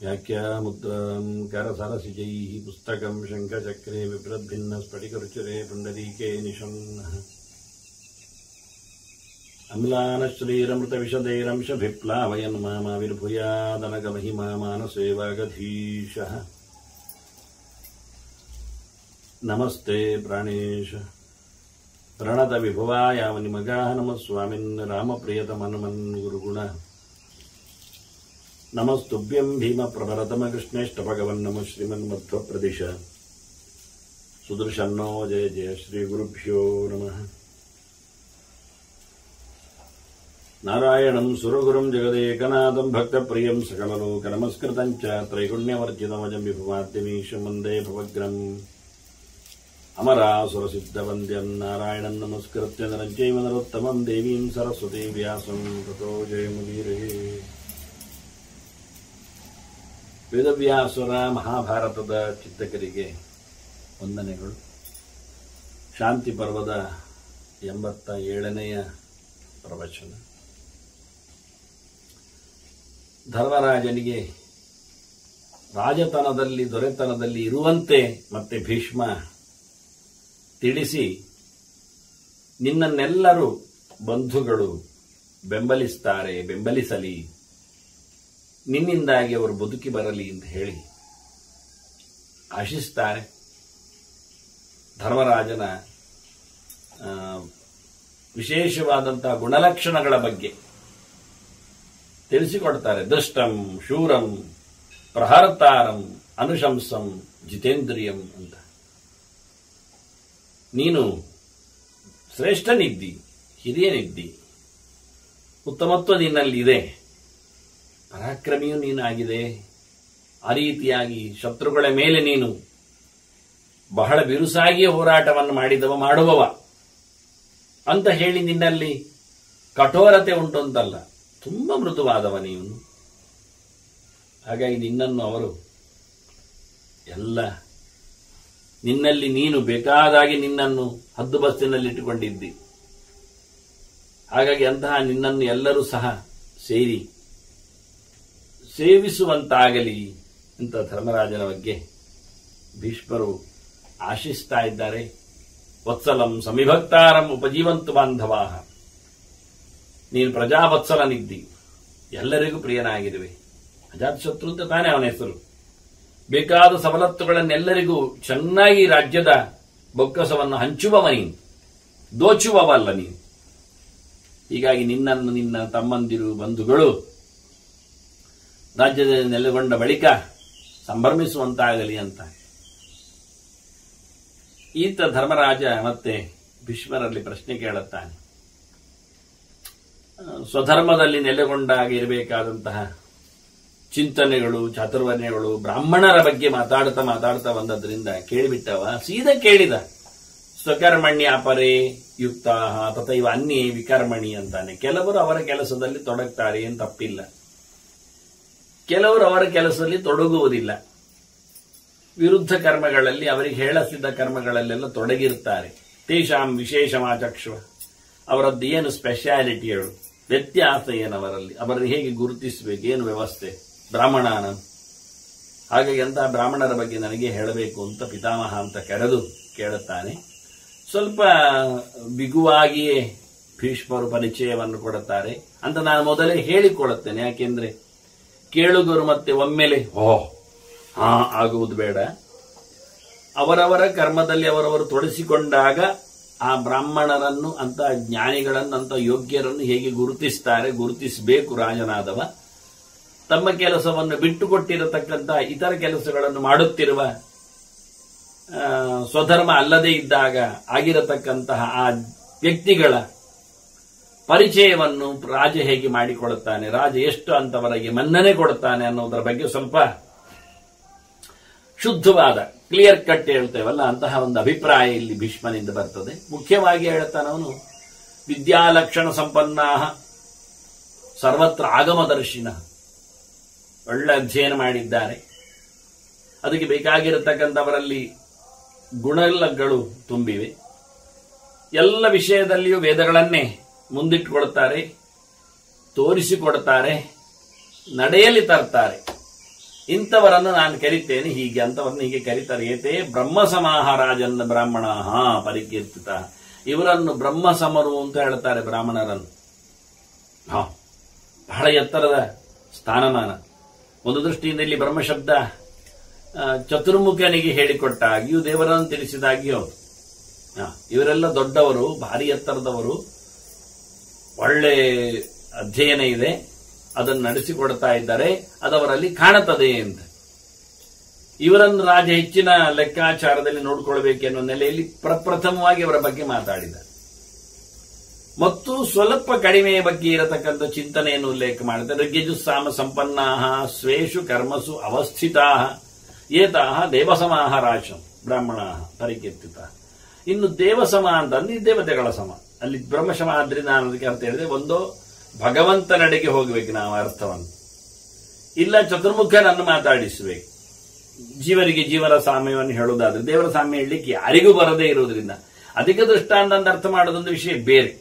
व्याख्यामुद्रां करसरसिजैः पुस्तकं शङ्खचक्रे विप्रद्भिन्नस्फटिकरुचिरे पुण्डरीके निषन्नः अम्लानश्रीरमृतविशदैरंशभिप्लावयन् मामाविर्भूयादनगमहिमा मानसे वागधीशः नमस्ते प्राणेश प्रणतविभुवायामनिमगाः नमः स्वामिन् रामप्रियतमनुमन् गुरुगुण नमस्तुभ्यं भीमप्रभरतमकृष्णेष्टभगवन्नमः श्रीमन्मध्वप्रदिश सुदर्शन्नो जय जय श्रीगुरुभ्यो नमः नारायणं सुरगुरुं जगदेकनाथं भक्तप्रियं सकललोकनमस्कृतं च त्रैगुण्यवर्जितमजं विभुमाद्यमीशं वन्दे भवग्रम् अमरासुरसिद्धवन्द्यं नारायणं नमस्कृत्य नरं चैव नरोत्तमं देवीं सरस्वतीं व्यासं ततो जयमुदीरे ವೇದವ್ಯಾಸುರ ಮಹಾಭಾರತದ ಚಿಂತಕರಿಗೆ ವಂದನೆಗಳು ಶಾಂತಿ ಪರ್ವದ ಎಂಬತ್ತ ಏಳನೆಯ ಪ್ರವಚನ ಧರ್ಮರಾಜನಿಗೆ ರಾಜತನದಲ್ಲಿ ದೊರೆತನದಲ್ಲಿ ಇರುವಂತೆ ಮತ್ತೆ ಭೀಷ್ಮ ತಿಳಿಸಿ ನಿನ್ನನ್ನೆಲ್ಲರೂ ಬಂಧುಗಳು ಬೆಂಬಲಿಸ್ತಾರೆ ಬೆಂಬಲಿಸಲಿ ನಿನ್ನಿಂದಾಗಿ ಅವರು ಬದುಕಿ ಬರಲಿ ಅಂತ ಹೇಳಿ ಆಶಿಸ್ತಾರೆ ಧರ್ಮರಾಜನ ಆ, ವಿಶೇಷವಾದಂತಹ ಗುಣಲಕ್ಷಣಗಳ ಬಗ್ಗೆ ತಿಳಿಸಿಕೊಡ್ತಾರೆ ದುಷ್ಟಂ ಶೂರಂ ಪ್ರಹರ್ತಾರಂ ಅನುಶಂಸಂ ಜಿತೇಂದ್ರಿಯಂ ಅಂತ ನೀನು ಶ್ರೇಷ್ಠನಿದ್ದಿ ಹಿರಿಯನಿದ್ದಿ ಉತ್ತಮತ್ವ ನಿನ್ನಲ್ಲಿ ಇದೆ ಪರಾಕ್ರಮಿಯೂ ನೀನಾಗಿದೆ ಆ ರೀತಿಯಾಗಿ ಶತ್ರುಗಳ ಮೇಲೆ ನೀನು ಬಹಳ ಬಿರುಸಾಗಿ ಹೋರಾಟವನ್ನು ಮಾಡಿದವ ಮಾಡುವವ ಅಂತ ಹೇಳಿ ನಿನ್ನಲ್ಲಿ ಕಠೋರತೆ ಉಂಟು ಅಂತಲ್ಲ ತುಂಬಾ ಮೃದುವಾದವ ನೀನು ಹಾಗಾಗಿ ನಿನ್ನನ್ನು ಅವರು ಎಲ್ಲ ನಿನ್ನಲ್ಲಿ ನೀನು ಬೇಕಾದಾಗಿ ನಿನ್ನನ್ನು ಹದ್ದು ಬಸ್ಸಿನಲ್ಲಿ ಇಟ್ಟುಕೊಂಡಿದ್ದಿ ಹಾಗಾಗಿ ಅಂತಹ ನಿನ್ನನ್ನು ಎಲ್ಲರೂ ಸಹ ಸೇರಿ ಸೇವಿಸುವಂತಾಗಲಿ ಅಂತ ಧರ್ಮರಾಜನ ಬಗ್ಗೆ ಭೀಷ್ಮರು ಆಶಿಸ್ತಾ ಇದ್ದಾರೆ ವತ್ಸಲಂ ಸಮಿಭಕ್ತಾರಂ ಉಪಜೀವಂತು ಬಾಂಧವಾಹ ನೀನು ಪ್ರಜಾವತ್ಸಲನಿದ್ದಿ ಎಲ್ಲರಿಗೂ ಪ್ರಿಯನಾಗಿರುವೆ ಅಜಾತಶತ್ರು ಅಂತ ತಾನೇ ಅವನ ಹೆಸರು ಬೇಕಾದ ಸವಲತ್ತುಗಳನ್ನೆಲ್ಲರಿಗೂ ಚೆನ್ನಾಗಿ ರಾಜ್ಯದ ಬೊಕ್ಕಸವನ್ನು ಹಂಚುವವ ನೀನು ದೋಚುವವಲ್ಲ ನೀನು ಹೀಗಾಗಿ ನಿನ್ನನ್ನು ನಿನ್ನ ತಮ್ಮಂದಿರು ಬಂಧುಗಳು ರಾಜ್ಯದಲ್ಲಿ ನೆಲೆಗೊಂಡ ಬಳಿಕ ಸಂಭ್ರಮಿಸುವಂತಾಗಲಿ ಅಂತ ಈತ ಧರ್ಮರಾಜ ಮತ್ತೆ ಭೀಷ್ಮರಲ್ಲಿ ಪ್ರಶ್ನೆ ಕೇಳುತ್ತಾನೆ ಆ, ಸ್ವಧರ್ಮದಲ್ಲಿ ನೆಲೆಗೊಂಡಾಗ ಇರಬೇಕಾದಂತಹ ಚಿಂತನೆಗಳು ಚಾತುರ್ವರ್ಣ್ಯಗಳು ಬ್ರಾಹ್ಮಣರ ಬಗ್ಗೆ ಮಾತಾಡ್ತಾ ಮಾತಾಡ್ತಾ ಬಂದದ್ರಿಂದ ಕೇಳಿಬಿಟ್ಟವ ಸೀದಾ ಕೇಳಿದ ಸ್ವಕರ್ಮಣ್ಯ ಅಪರೇ ಯುಕ್ತ ತಥೈವ ಅನ್ಯೇ ವಿಕರ್ಮಣಿ ಅಂತಾನೆ ಕೆಲವರು ಅವರ ಕೆಲಸದಲ್ಲಿ ತೊಡಗ್ತಾರೆ ಏನು ತಪ್ಪಿಲ್ಲ ಕೆಲವರು ಅವರ ಕೆಲಸದಲ್ಲಿ ತೊಡಗುವುದಿಲ್ಲ ವಿರುದ್ಧ ಕರ್ಮಗಳಲ್ಲಿ ಅವರಿಗೆ ಹೇಳಸಿದ್ದ ಕರ್ಮಗಳಲ್ಲೆಲ್ಲ ತೊಡಗಿರ್ತಾರೆ ತೇಷಾಂ ವಿಶೇಷಮಾಚಕ್ಷುವ ಅವರದ್ದು ಏನು ಸ್ಪೆಷಾಲಿಟಿಗಳು ವ್ಯತ್ಯಾಸ ಏನು ಅವರಲ್ಲಿ ಅವರನ್ನು ಹೇಗೆ ಗುರುತಿಸಬೇಕು ಏನು ವ್ಯವಸ್ಥೆ ಬ್ರಾಹ್ಮಣನ ಹಾಗಾಗಿ ಅಂತಹ ಬ್ರಾಹ್ಮಣರ ಬಗ್ಗೆ ನನಗೆ ಹೇಳಬೇಕು ಅಂತ ಪಿತಾಮಹ ಅಂತ ಕರೆದು ಕೇಳುತ್ತಾನೆ ಸ್ವಲ್ಪ ಬಿಗುವಾಗಿಯೇ ಭೀಷ್ಮರು ಪರಿಚಯವನ್ನು ಕೊಡುತ್ತಾರೆ ಅಂತ ನಾನು ಮೊದಲೇ ಹೇಳಿಕೊಳ್ಳುತ್ತೇನೆ ಯಾಕೆಂದ್ರೆ ಕೇಳುಗರು ಮತ್ತೆ ಒಮ್ಮೆಲೆ ಓ ಹಾ ಆಗುವುದು ಬೇಡ ಅವರವರ ಕರ್ಮದಲ್ಲಿ ಅವರವರು ತೊಡಸಿಕೊಂಡಾಗ ಆ ಬ್ರಾಹ್ಮಣರನ್ನು ಅಂತ ಜ್ಞಾನಿಗಳನ್ನು ಅಂತ ಯೋಗ್ಯರನ್ನು ಹೇಗೆ ಗುರುತಿಸ್ತಾರೆ ಗುರುತಿಸಬೇಕು ರಾಜನಾದವ ತಮ್ಮ ಕೆಲಸವನ್ನು ಬಿಟ್ಟುಕೊಟ್ಟಿರತಕ್ಕಂಥ ಇತರ ಕೆಲಸಗಳನ್ನು ಮಾಡುತ್ತಿರುವ ಆ, ಸ್ವಧರ್ಮ ಅಲ್ಲದೇ ಇದ್ದಾಗ ಆಗಿರತಕ್ಕಂತಹ ಆ ವ್ಯಕ್ತಿಗಳ ಪರಿಚಯವನ್ನು ರಾಜ ಹೇಗೆ ಮಾಡಿಕೊಳ್ಳುತ್ತಾನೆ ರಾಜ ಎಷ್ಟು ಅಂತವರಿಗೆ ಮನ್ನಣೆ ಕೊಡುತ್ತಾನೆ ಅನ್ನೋದರ ಬಗ್ಗೆ ಸ್ವಲ್ಪ ಶುದ್ಧವಾದ ಕ್ಲಿಯರ್ ಕಟ್ ಹೇಳ್ತೇವಲ್ಲ ಅಂತಹ ಒಂದು ಅಭಿಪ್ರಾಯ ಇಲ್ಲಿ ಭೀಷ್ಮನಿಂದ ಬರ್ತದೆ ಮುಖ್ಯವಾಗಿ ಹೇಳ್ತಾನವನು ವಿದ್ಯಾಲಕ್ಷಣ ಸಂಪನ್ನ ಸರ್ವತ್ರ ಆಗಮದರ್ಶಿನ ಒಳ್ಳೆ ಅಧ್ಯಯನ ಮಾಡಿದ್ದಾರೆ ಅದಕ್ಕೆ ಬೇಕಾಗಿರತಕ್ಕಂಥವರಲ್ಲಿ ಗುಣಗಳು ತುಂಬಿವೆ ಎಲ್ಲ ವಿಷಯದಲ್ಲಿಯೂ ವೇದಗಳನ್ನೇ ಮುಂದಿಟ್ಟುಕೊಳ್ತಾರೆ ತೋರಿಸಿಕೊಡ್ತಾರೆ ನಡೆಯಲಿ ತರ್ತಾರೆ ಇಂಥವರನ್ನು ನಾನು ಕರಿತೇನೆ ಹೀಗೆ ಅಂತವರನ್ನು ಹೀಗೆ ಕರೀತಾರೆ ಏತೇ ಬ್ರಹ್ಮ ಸಮಾಹರಾಜನ್ನ ಬ್ರಾಹ್ಮಣ ಹಾ ಪರಿಕೀರ್ತಿತ ಇವರನ್ನು ಬ್ರಹ್ಮ ಸಮರು ಅಂತ ಹೇಳ್ತಾರೆ ಬ್ರಾಹ್ಮಣರನ್ನು ಹಾ ಬಹಳ ಎತ್ತರದ ಸ್ಥಾನಮಾನ ಒಂದು ದೃಷ್ಟಿಯಿಂದ ಇಲ್ಲಿ ಬ್ರಹ್ಮ ಶಬ್ದ ಆ, ಚತುರ್ಮುಖನಿಗೆ ಹೇಳಿಕೊಟ್ಟಾಗಿಯೂ ದೇವರನ್ನು ತಿಳಿಸಿದಾಗಿಯೂ ಹೌದು ಹಾ, ಇವರೆಲ್ಲ ದೊಡ್ಡವರು ಭಾರಿ ಎತ್ತರದವರು ಒಳ್ಳೆ ಅಧ್ಯಯನ ಇದೆ ಅದನ್ನು ನಡೆಸಿಕೊಡ್ತಾ ಇದ್ದಾರೆ ಅದವರಲ್ಲಿ ಕಾಣುತ್ತದೆ ಅಂತ ಇವರನ್ನು ರಾಜ ಹೆಚ್ಚಿನ ಲೆಕ್ಕಾಚಾರದಲ್ಲಿ ನೋಡಿಕೊಳ್ಬೇಕೆನ್ನುವ ನೆಲೆಯಲ್ಲಿ ಪ್ರಪ್ರಥಮವಾಗಿ ಅವರ ಬಗ್ಗೆ ಮಾತಾಡಿದ ಮತ್ತು ಸ್ವಲ್ಪ ಕಡಿಮೆಯ ಬಗ್ಗೆ ಇರತಕ್ಕಂಥ ಚಿಂತನೆಯನ್ನು ಉಲ್ಲೇಖ ಮಾಡಿದ್ದಾರೆ ಋಗ್ಯಜುಸ್ಸಾಮ ಸಂಪನ್ನಾ ಸ್ವೇಷು ಕರ್ಮಸು ಅವಸ್ಥಿತಾ ಏತಾಹ ದೇವಸಮಾಹ ರಾಶಂ ಬ್ರಾಹ್ಮಣ ಪರಿಕೀರ್ತಿತ ಇನ್ನು ದೇವಸಮ ಅಂತ ಅಂದ್ರೆ ಈ ದೇವತೆಗಳ ಸಮ ಅಲ್ಲಿ ಬ್ರಹ್ಮಶಮ ಆದ್ರಿಂದ ನಾನು ಅದಕ್ಕೆ ಅರ್ಥ ಹೇಳಿದೆ ಒಂದು ಭಗವಂತನಡೆಗೆ ಹೋಗ್ಬೇಕು ನಾವು ಅರ್ಥವನ್ನು ಇಲ್ಲ ಚತುರ್ಮುಖನನ್ನು ಮಾತಾಡಿಸಬೇಕು ಜೀವರಿಗೆ ಜೀವನ ಸಾಮ್ಯವನ್ನು ಹೇಳುವುದಾದ್ರೆ ದೇವರ ಸಾಮ್ಯ ಹೇಳಲಿಕ್ಕೆ ಯಾರಿಗೂ ಬರದೇ ಇರುವುದರಿಂದ ಅಧಿಕ ದೃಷ್ಟಾಂತ ಅಂತ ಅರ್ಥ ಮಾಡೋದೊಂದು ವಿಷಯ ಬೇರೆ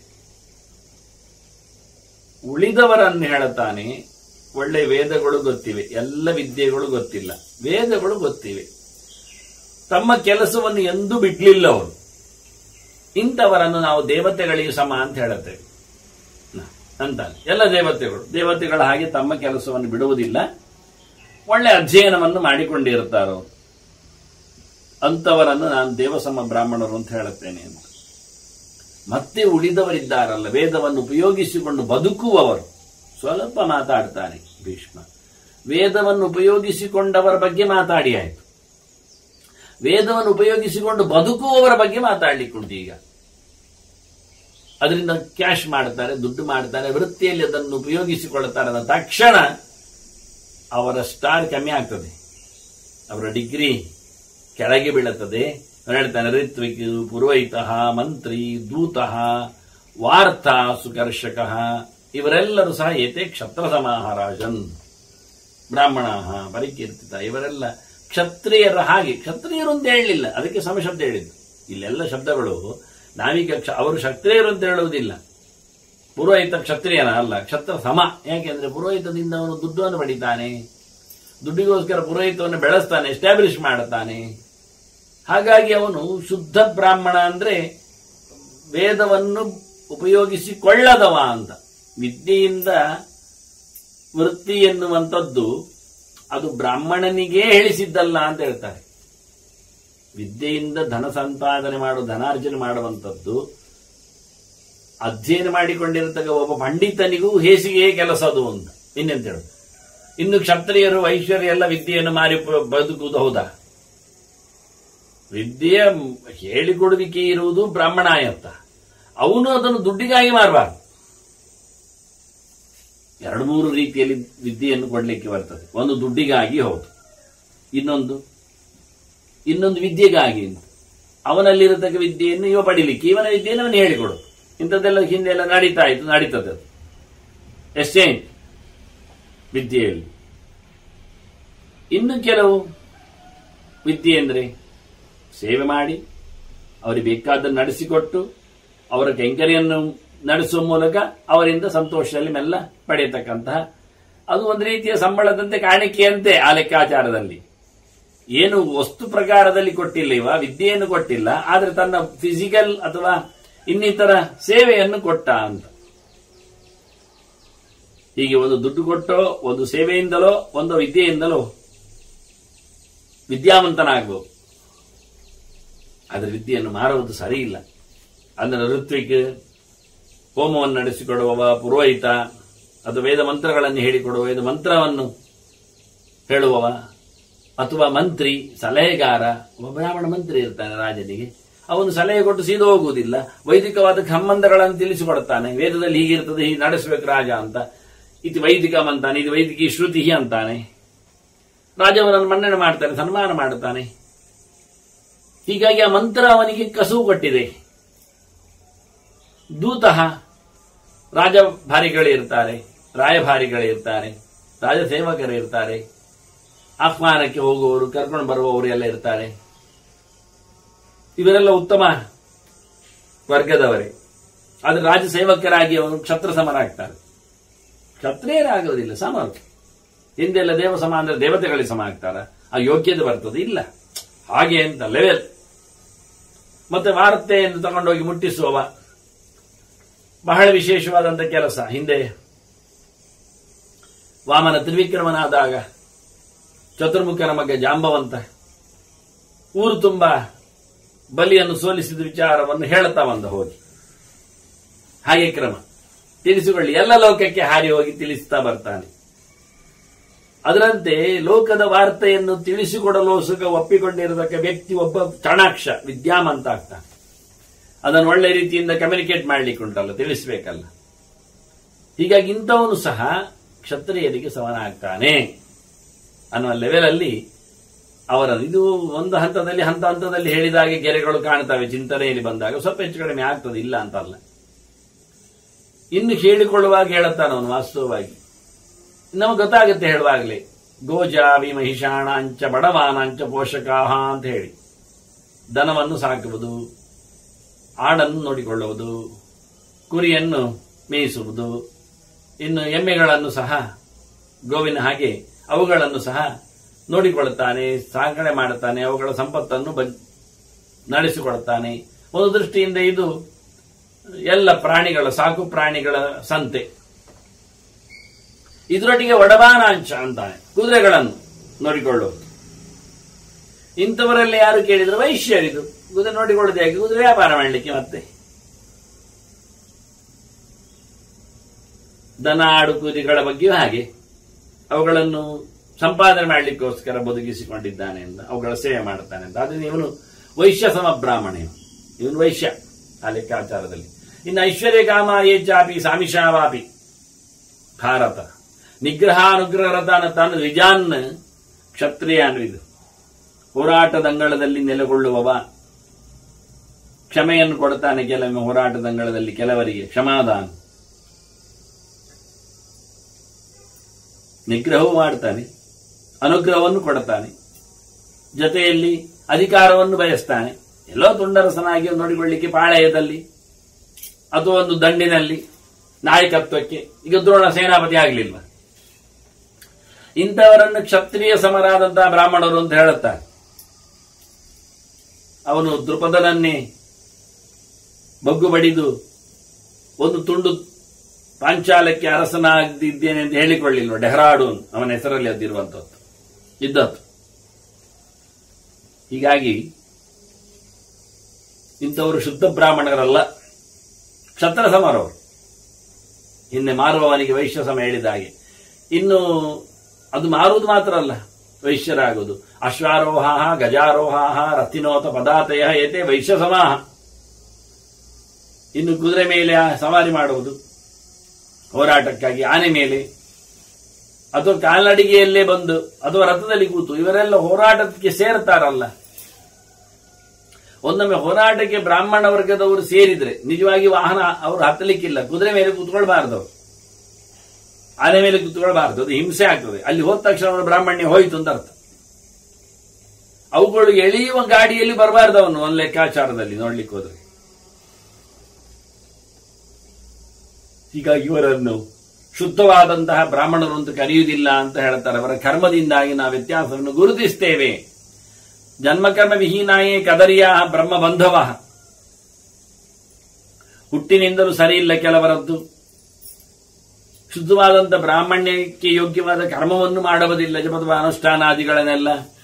ಉಳಿದವರನ್ನು ಹೇಳುತ್ತಾನೆ ಒಳ್ಳೆ ವೇದಗಳು ಗೊತ್ತಿವೆ ಎಲ್ಲ ವಿದ್ಯೆಗಳು ಗೊತ್ತಿಲ್ಲ ವೇದಗಳು ಗೊತ್ತಿವೆ ತಮ್ಮ ಕೆಲಸವನ್ನು ಎಂದೂ ಬಿಡ್ಲಿಲ್ಲ ಅವರು ಇಂಥವರನ್ನು ನಾವು ದೇವತೆಗಳಿಗೆ ಸಮ ಅಂತ ಹೇಳುತ್ತೇವೆ ನ- ಅಂತಾನೆ ಎಲ್ಲ ದೇವತೆಗಳು ದೇವತೆಗಳ ಹಾಗೆ ತಮ್ಮ ಕೆಲಸವನ್ನು ಬಿಡುವುದಿಲ್ಲ ಒಳ್ಳೆ ಅಧ್ಯಯನವನ್ನು ಮಾಡಿಕೊಂಡಿರುತ್ತಾರೆ ಅವರು ಅಂಥವರನ್ನು ನಾನು ದೇವಸಮ ಬ್ರಾಹ್ಮಣರು ಅಂತ ಹೇಳುತ್ತೇನೆ ಅಂತ ಮತ್ತೆ ಉಳಿದವರಿದ್ದಾರಲ್ಲ ವೇದವನ್ನು ಉಪಯೋಗಿಸಿಕೊಂಡು ಬದುಕುವವರು ಸ್ವಲ್ಪ ಮಾತಾಡ್ತಾನೆ ಭೀಷ್ಮ ವೇದವನ್ನು ಉಪಯೋಗಿಸಿಕೊಂಡವರ ಬಗ್ಗೆ ಮಾತಾಡಿ ಆಯಿತು ವೇದವನ್ನು ಉಪಯೋಗಿಸಿಕೊಂಡು ಬದುಕುವವರ ಬಗ್ಗೆ ಮಾತಾಡ್ಲಿಕ್ಕುಂಟು ಈಗ ಅದರಿಂದ ಕ್ಯಾಶ್ ಮಾಡ್ತಾರೆ ದುಡ್ಡು ಮಾಡ್ತಾರೆ ವೃತ್ತಿಯಲ್ಲಿ ಅದನ್ನು ಉಪಯೋಗಿಸಿಕೊಳ್ತಾರೆ ಅನ್ನೋ ತಕ್ಷಣ ಅವರ ಸ್ಟಾರ್ ಕಮ್ಮಿ ಆಗ್ತದೆ ಅವರ ಡಿಗ್ರಿ ಕೆಳಗೆ ಬೀಳುತ್ತದೆ ಅವ್ನು ಹೇಳ್ತಾನೆ ಋತ್ವಿಕ್ ಪುರೋಹಿತ ಮಂತ್ರಿ ದೂತಃ ವಾರ್ತ ಸುಕರ್ಷಕ ಇವರೆಲ್ಲರೂ ಸಹ ಏತೆ ಕ್ಷತ್ರ ಸಮಾಹರಾಜನ್ ಬ್ರಾಹ್ಮಣ ಪರಿಕೀರ್ತಿತ ಇವರೆಲ್ಲ ಕ್ಷತ್ರಿಯರ ಹಾಗೆ ಕ್ಷತ್ರಿಯರು ಅಂತ ಹೇಳಲಿಲ್ಲ ಅದಕ್ಕೆ ಸಮಶಬ್ದ ಹೇಳಿದ್ದು ಇಲ್ಲೆಲ್ಲ ಶಬ್ದಗಳು ನಾವೀಗ ಕ್ಷ- ಅವರು ಕ್ಷತ್ರಿಯರು ಅಂತ ಹೇಳುವುದಿಲ್ಲ ಪುರೋಹಿತ ಕ್ಷತ್ರಿಯನ ಅಲ್ಲ ಕ್ಷತ್ರ ಸಮ ಯಾಕೆಂದ್ರೆ ಪುರೋಹಿತದಿಂದ ಅವನು ದುಡ್ಡನ್ನು ಪಡಿತಾನೆ ದುಡ್ಡಿಗೋಸ್ಕರ ಪುರೋಹಿತವನ್ನು ಬೆಳೆಸ್ತಾನೆ ಎಸ್ಟಾಬ್ಲಿಷ್ ಮಾಡುತ್ತಾನೆ ಹಾಗಾಗಿ ಅವನು ಶುದ್ಧ ಬ್ರಾಹ್ಮಣ ಅಂದ್ರೆ ವೇದವನ್ನು ಉಪಯೋಗಿಸಿಕೊಳ್ಳದವ ಅಂತ ವಿದ್ಯೆಯಿಂದ ವೃತ್ತಿ ಎನ್ನುವಂಥದ್ದು ಅದು ಬ್ರಾಹ್ಮಣನಿಗೇ ಹೇಳಿಸಿದ್ದಲ್ಲ ಅಂತ ಹೇಳ್ತಾರೆ ವಿದ್ಯೆಯಿಂದ ಧನ ಸಂಪಾದನೆ ಮಾಡು ಧನಾರ್ಜನೆ ಮಾಡುವಂಥದ್ದು ಅಧ್ಯಯನ ಮಾಡಿಕೊಂಡಿರತಕ್ಕ ಒಬ್ಬ ಪಂಡಿತನಿಗೂ ಹೇಸಿಗೆ ಕೆಲಸ ಅದು ಅಂತ ಇನ್ನೆಂತ ಹೇಳುದು ಇನ್ನು ಕ್ಷತ್ರಿಯರು ಐಶ್ವರ್ಯ ಎಲ್ಲ ವಿದ್ಯೆಯನ್ನು ಮಾರಿ ಪ- ಬದುಕುವುದು ಹೌದಾ ವಿದ್ಯೆಯ ಹೇಳಿಕೊಡುವಿಕೆ ಇರುವುದು ಬ್ರಾಹ್ಮಣಾಯತ್ತ ಅವನು ಅದನ್ನು ದುಡ್ಡಿಗಾಗಿ ಮಾರಬಾರ್ದು ಎರಡು ಮೂರು ರೀತಿಯಲ್ಲಿ ವಿದ್ಯೆಯನ್ನು ಕೊಡಲಿಕ್ಕೆ ಬರ್ತದೆ ಒಂದು ದುಡ್ಡಿಗಾಗಿ ಹೌದು ಇನ್ನೊಂದು ಇನ್ನೊಂದು ವಿದ್ಯೆಗಾಗಿ ಅಂತ. ಅವನಲ್ಲಿರತಕ್ಕ ವಿದ್ಯೆಯನ್ನು ಇವ ಪಡಿಲಿಕ್ಕೆ ಇವನ ವಿದ್ಯೆಯನ್ನು ಅವನು ಹೇಳಿಕೊಡು ಇಂಥದ್ದೆಲ್ಲ ಹಿಂದೆ ಎಲ್ಲ ನಡೀತಾ ಇತ್ತು ನಡೀತದೆ ಅದು ಎಕ್ಸ್ಚೇಂಜ್ ವಿದ್ಯೆಯಲ್ಲಿ ಇನ್ನು ಕೆಲವು ವಿದ್ಯೆ ಅಂದರೆ ಸೇವೆ ಮಾಡಿ ಅವರಿಗೆ ಬೇಕಾದ್ದನ್ನು ನಡೆಸಿಕೊಟ್ಟು ಅವರ ಕೈಂಕರ್ಯನ್ನು ನಡೆಸುವ ಮೂಲಕ ಅವರಿಂದ ಸಂತೋಷದಲ್ಲಿ ಮೆಲ್ಲ ಪಡೆಯತಕ್ಕಂತಹ ಅದು ಒಂದು ರೀತಿಯ ಸಂಬಳದಂತೆ ಕಾಣಿಕೆಯಂತೆ ಆ ಲೆಕ್ಕಾಚಾರದಲ್ಲಿ ಏನು ವಸ್ತು ಪ್ರಕಾರದಲ್ಲಿ ಕೊಟ್ಟಿಲ್ಲ ಇವ ವಿದ್ಯೆಯನ್ನು ಕೊಟ್ಟಿಲ್ಲ ಆದ್ರೆ ತನ್ನ ಫಿಸಿಕಲ್ ಅಥವಾ ಇನ್ನಿತರ ಸೇವೆಯನ್ನು ಕೊಟ್ಟ ಅಂತ ಹೀಗೆ ಒಂದು ದುಡ್ಡು ಕೊಟ್ಟೋ ಒಂದು ಸೇವೆಯಿಂದಲೋ ಒಂದು ವಿದ್ಯೆಯಿಂದಲೋ ವಿದ್ಯಾವಂತನಾಗಬಹುದು ಆದರೆ ವಿದ್ಯೆಯನ್ನು ಮಾರುವುದು ಸರಿ ಇಲ್ಲ ಅಂದ್ರೆ ಋತ್ವಿಕ್ ಹೋಮವನ್ನು ನಡೆಸಿಕೊಡುವವ ಪುರೋಹಿತ ಅದು ವೇದ ಮಂತ್ರಗಳನ್ನು ಹೇಳಿಕೊಡುವ ವೇದ ಮಂತ್ರವನ್ನು ಹೇಳುವವ ಅಥವಾ ಮಂತ್ರಿ ಸಲಹೆಗಾರ ಒಬ್ಬ ಬ್ರಾಹ್ಮಣ ಮಂತ್ರಿ ಇರ್ತಾನೆ ರಾಜನಿಗೆ ಅವನು ಸಲಹೆ ಕೊಟ್ಟು ಸೀದ ಹೋಗುವುದಿಲ್ಲ ವೈದಿಕವಾದ ಸಂಬಂಧಗಳನ್ನು ತಿಳಿಸಿಕೊಡುತ್ತಾನೆ ವೇದದಲ್ಲಿ ಹೀಗಿರ್ತದೆ ಹೀಗೆ ನಡೆಸಬೇಕು ರಾಜ ಅಂತ ಇದು ವೈದಿಕಂ ಅಂತಾನೆ ಇದು ವೈದಿಕಿ ಶ್ರುತಿ ಅಂತಾನೆ ರಾಜವನನ್ನು ಮನ್ನಣೆ ಮಾಡ್ತಾನೆ ಸನ್ಮಾನ ಮಾಡುತ್ತಾನೆ ಹೀಗಾಗಿ ಆ ಮಂತ್ರ ಅವನಿಗೆ ಕಸುವು ಕೊಟ್ಟಿದೆ ದೂತಃ ರಾಜಭಾರಿಗಳಿರ್ತಾರೆ ರಾಯಭಾರಿಗಳಿರ್ತಾರೆ ರಾಜಸೇವಕರಿರ್ತಾರೆ ಆಹ್ವಾನಕ್ಕೆ ಹೋಗುವವರು ಕರ್ಕೊಂಡು ಬರುವವರು ಎಲ್ಲ ಇರ್ತಾರೆ ಇವರೆಲ್ಲ ಉತ್ತಮ ವರ್ಗದವರೇ ಆದ್ರೆ ರಾಜ ಸೇವಕರಾಗಿ ಅವರು ಕ್ಷತ್ರ ಸಮರಾಗ್ತಾರೆ ಕ್ಷತ್ರಿಯರಾಗುವುದಿಲ್ಲ ಸಮರು ಹಿಂದೆಲ್ಲ ದೇವ ಸಮ ಅಂದ್ರೆ ದೇವತೆಗಳಿಗೆ ಸಮ ಆಗ್ತಾರ ಆ ಯೋಗ್ಯತೆ ಬರ್ತದೆ ಇಲ್ಲ ಹಾಗೆ ಅಂತ ಲೆವೆಲ್ ಮತ್ತೆ ವಾರ್ತೆಯನ್ನು ತಗೊಂಡೋಗಿ ಮುಟ್ಟಿಸುವವ ಬಹಳ ವಿಶೇಷವಾದಂತ ಕೆಲಸ ಹಿಂದೆ ವಾಮನ ತ್ರಿವಿಕ್ರಮನಾದಾಗ ಚತುರ್ಮುಖನ ಮಗ ಜಾಂಬವಂತ ಊರು ತುಂಬ ಬಲಿಯನ್ನು ಸೋಲಿಸಿದ ವಿಚಾರವನ್ನು ಹೇಳುತ್ತಾ ಬಂದ ಹೋಗಿ ಹಾಗೆ ಕ್ರಮ ತಿಳಿಸಿಕೊಳ್ಳಿ ಎಲ್ಲ ಲೋಕಕ್ಕೆ ಹಾರಿ ಹೋಗಿ ತಿಳಿಸ್ತಾ ಬರ್ತಾನೆ ಅದರಂತೆ ಲೋಕದ ವಾರ್ತೆಯನ್ನು ತಿಳಿಸಿಕೊಡಲು ಸುಖ ಒಪ್ಪಿಕೊಂಡಿರತಕ್ಕ ವ್ಯಕ್ತಿ ಒಬ್ಬ ಚಾಣಾಕ್ಷ ವಿದ್ಯಾಮಂತ ಆಗ್ತಾನೆ ಅದನ್ನು ಒಳ್ಳೆ ರೀತಿಯಿಂದ ಕಮ್ಯುನಿಕೇಟ್ ಮಾಡ್ಲಿಕ್ಕೆ ಉಂಟಲ್ಲ ತಿಳಿಸ್ಬೇಕಲ್ಲ ಹೀಗಾಗಿ ಇಂಥವನು ಸಹ ಕ್ಷತ್ರಿಯರಿಗೆ ಸಮನ ಆಗ್ತಾನೆ ಅನ್ನುವ ಲೆವೆಲ್ ಅಲ್ಲಿ ಅವರ ಇದು ಒಂದು ಹಂತದಲ್ಲಿ ಹಂತ ಹಂತದಲ್ಲಿ ಹೇಳಿದಾಗೆ ಗೆರೆಗಳು ಕಾಣ್ತವೆ ಚಿಂತನೆಯಲ್ಲಿ ಬಂದಾಗ ಸ್ವಲ್ಪ ಹೆಚ್ಚು ಕಡಿಮೆ ಆಗ್ತದೆ ಇಲ್ಲ ಅಂತಲ್ಲ ಇನ್ನು ಹೇಳಿಕೊಳ್ಳುವಾಗ ಹೇಳುತ್ತಾನ ಅವನು ವಾಸ್ತವವಾಗಿ ನಮಗೆ ಗೊತ್ತಾಗುತ್ತೆ ಹೇಳುವಾಗಲೇ ಗೋಜಾವಿ ಮಹಿಷಾಣಾಂಚ ಬಡವಾನಾಂಚ ಪೋಷಕಾಹ ಅಂತ ಹೇಳಿ ದನವನ್ನು ಸಾಕುವುದು ಆಡನ್ನು ನೋಡಿಕೊಳ್ಳುವುದು ಕುರಿಯನ್ನು ಮೇಯಿಸುವುದು ಇನ್ನು ಎಮ್ಮೆಗಳನ್ನು ಸಹ ಗೋವಿನ ಹಾಗೆ ಅವುಗಳನ್ನು ಸಹ ನೋಡಿಕೊಳ್ಳುತ್ತಾನೆ ಸಾಗಣೆ ಮಾಡುತ್ತಾನೆ ಅವುಗಳ ಸಂಪತ್ತನ್ನು ಬ ನಡೆಸಿಕೊಡುತ್ತಾನೆ ಒಂದು ದೃಷ್ಟಿಯಿಂದ ಇದು ಎಲ್ಲ ಪ್ರಾಣಿಗಳ ಸಾಕು ಪ್ರಾಣಿಗಳ ಸಂತೆ ಇದರೊಟ್ಟಿಗೆ ಒಡಬಾನಾಂಚ ಅಂತಾನೆ ಕುದುರೆಗಳನ್ನು ನೋಡಿಕೊಳ್ಳುವುದು ಇಂಥವರಲ್ಲಿ ಯಾರು ಕೇಳಿದ್ರು ವೈಶ್ಯರಿದು ಕುದುರೆ ನೋಡಿಕೊಳ್ಳೋದು ಯಾಕೆ ಕುದುರೆ ವ್ಯಾಪಾರ ಮಾಡಲಿಕ್ಕೆ ಮತ್ತೆ ದನ ಆಡು ಕುರಿಗಳ ಬಗ್ಗೆಯೂ ಹಾಗೆ ಅವುಗಳನ್ನು ಸಂಪಾದನೆ ಮಾಡಲಿಕ್ಕೋಸ್ಕರ ಬದುಕಿಸಿಕೊಂಡಿದ್ದಾನೆ ಅಂತ ಅವುಗಳ ಸೇವೆ ಮಾಡುತ್ತಾನೆ ಅಂತ ಆದ್ರೆ ಇವನು ವೈಶ್ಯ ಸಮ ಬ್ರಾಹ್ಮಣ ಇವನು. ಇವನು ವೈಶ್ಯ ಆ ಲೆಕ್ಕಾಚಾರದಲ್ಲಿ ಇನ್ನು ಐಶ್ವರ್ಯ ಕಾಮ ಏಚಾಪಿ ಸಾಮಿಷಾವಾಪಿ ಭಾರತ ನಿಗ್ರಹಾನುಗ್ರಹ ರಥ ಅನ್ನತಾನು ವಿಜಾನ್ ಕ್ಷತ್ರಿಯ ಇದು ಹೋರಾಟದಂಗಳದಲ್ಲಿ ನೆಲೆಗೊಳ್ಳುವವ ಕ್ಷಮೆಯನ್ನು ಕೊಡ್ತಾನೆ ಕೆಲವೊಮ್ಮೆ ಹೋರಾಟದಂಗಳದಲ್ಲಿ ಕೆಲವರಿಗೆ ಕ್ಷಮಾದಾನ ನಿಗ್ರಹವೂ ಮಾಡ್ತಾನೆ ಅನುಗ್ರಹವನ್ನು ಕೊಡುತ್ತಾನೆ ಜೊತೆಯಲ್ಲಿ ಅಧಿಕಾರವನ್ನು ಬಯಸ್ತಾನೆ ಎಲ್ಲೋ ತುಂಡರಸನಾಗಿ ನೋಡಿಕೊಳ್ಳಿಕ್ಕೆ ಪಾಳಯದಲ್ಲಿ ಅಥವಾ ಒಂದು ದಂಡಿನಲ್ಲಿ ನಾಯಕತ್ವಕ್ಕೆ ಈಗ ದ್ರೋಣ ಸೇನಾಪತಿ ಆಗಲಿಲ್ವ ಇಂಥವರನ್ನು ಕ್ಷತ್ರಿಯ ಸಮರಾದಂತಹ ಬ್ರಾಹ್ಮಣರು ಅಂತ ಹೇಳುತ್ತಾರೆ ಅವನು ದೃಪದನನ್ನೇ ಬಗ್ಗು ಬಡಿದು ಒಂದು ತುಂಡು ಪಾಂಚಾಲಕ್ಕೆ ಅರಸನಾಗಿದ್ದೇನೆ ಅಂತ ಹೇಳಿಕೊಳ್ಳಿಲ್ವ ಡೆಹ್ರಾಡೂನ್ ಅವನ ಹೆಸರಲ್ಲಿ ಅದಿರುವಂತದ್ದು ಇದ್ದದ್ದು ಹೀಗಾಗಿ ಇಂಥವರು ಶುದ್ಧ ಬ್ರಾಹ್ಮಣರಲ್ಲ ಕ್ಷತ್ರ ಸಮರವರು ಹಿಂದೆ ಮಾರುವವನಿಗೆ ವೈಶ್ಯ ಸಮ ಹೇಳಿದ ಹಾಗೆ ಇನ್ನು ಅದು ಮಾರುವುದು ಮಾತ್ರ ಅಲ್ಲ ವೈಶ್ಯರಾಗುವುದು ಅಶ್ವಾರೋಹ ಗಜಾರೋಹ ರಥಿನೋತ ಪದಾತಯ ಏತೆ ವೈಶ್ಯ ಸಮಾಹ ಇನ್ನು ಕುದುರೆ ಮೇಲೆ ಸವಾರಿ ಮಾಡುವುದು ಹೋರಾಟಕ್ಕಾಗಿ ಆನೆ ಮೇಲೆ ಅಥವಾ ಕಾಲ್ನಡಿಗೆಯಲ್ಲೇ ಬಂದು ಅಥವಾ ರಥದಲ್ಲಿ ಕೂತು ಇವರೆಲ್ಲ ಹೋರಾಟಕ್ಕೆ ಸೇರ್ತಾರಲ್ಲ ಒಂದೊಮ್ಮೆ ಹೋರಾಟಕ್ಕೆ ಬ್ರಾಹ್ಮಣ ವರ್ಗದವರು ಸೇರಿದ್ರೆ ನಿಜವಾಗಿ ವಾಹನ ಅವರು ಹತ್ತಲಿಕ್ಕಿಲ್ಲ ಕುದುರೆ ಮೇಲೆ ಕೂತ್ಕೊಳ್ಬಾರ್ದು ಅವರು ಆನೆ ಮೇಲೆ ಕೂತ್ಕೊಳ್ಬಾರ್ದು ಅದು ಹಿಂಸೆ ಆಗ್ತದೆ ಅಲ್ಲಿ ಹೋದ ತಕ್ಷಣ ಅವರ ಬ್ರಾಹ್ಮಣ್ಯ ಹೋಯಿತು ಅಂತ ಅರ್ಥ ಅವುಗಳು ಎಳೆಯುವ ಗಾಡಿಯಲ್ಲಿ ಬರಬಾರ್ದು ಅವನು ಒಂದು ಲೆಕ್ಕಾಚಾರದಲ್ಲಿ ನೋಡ್ಲಿಕ್ಕೆ ಹೋದ್ರೆ ಹೀಗಾಗಿ ಇವರನ್ನು ಶುದ್ಧವಾದಂತಹ ಬ್ರಾಹ್ಮಣರು ಅಂತ ಕರೆಯುವುದಿಲ್ಲ ಅಂತ ಹೇಳ್ತಾರೆ ಅವರ ಕರ್ಮದಿಂದಾಗಿ ನಾವು ವ್ಯತ್ಯಾಸವನ್ನು ಗುರುತಿಸ್ತೇವೆ ಜನ್ಮಕರ್ಮ ವಿಹೀನಾಯೇ ಕದರಿಯ ಬ್ರಹ್ಮ ಬಂಧವ ಹುಟ್ಟಿನಿಂದಲೂ ಸರಿ ಇಲ್ಲ ಕೆಲವರದ್ದು ಶುದ್ಧವಾದಂಥ ಬ್ರಾಹ್ಮಣ್ಯಕ್ಕೆ ಯೋಗ್ಯವಾದ ಕರ್ಮವನ್ನು ಮಾಡುವುದಿಲ್ಲ ಜಪದ ಅನುಷ್ಠಾನಾದಿಗಳನ್ನೆಲ್ಲ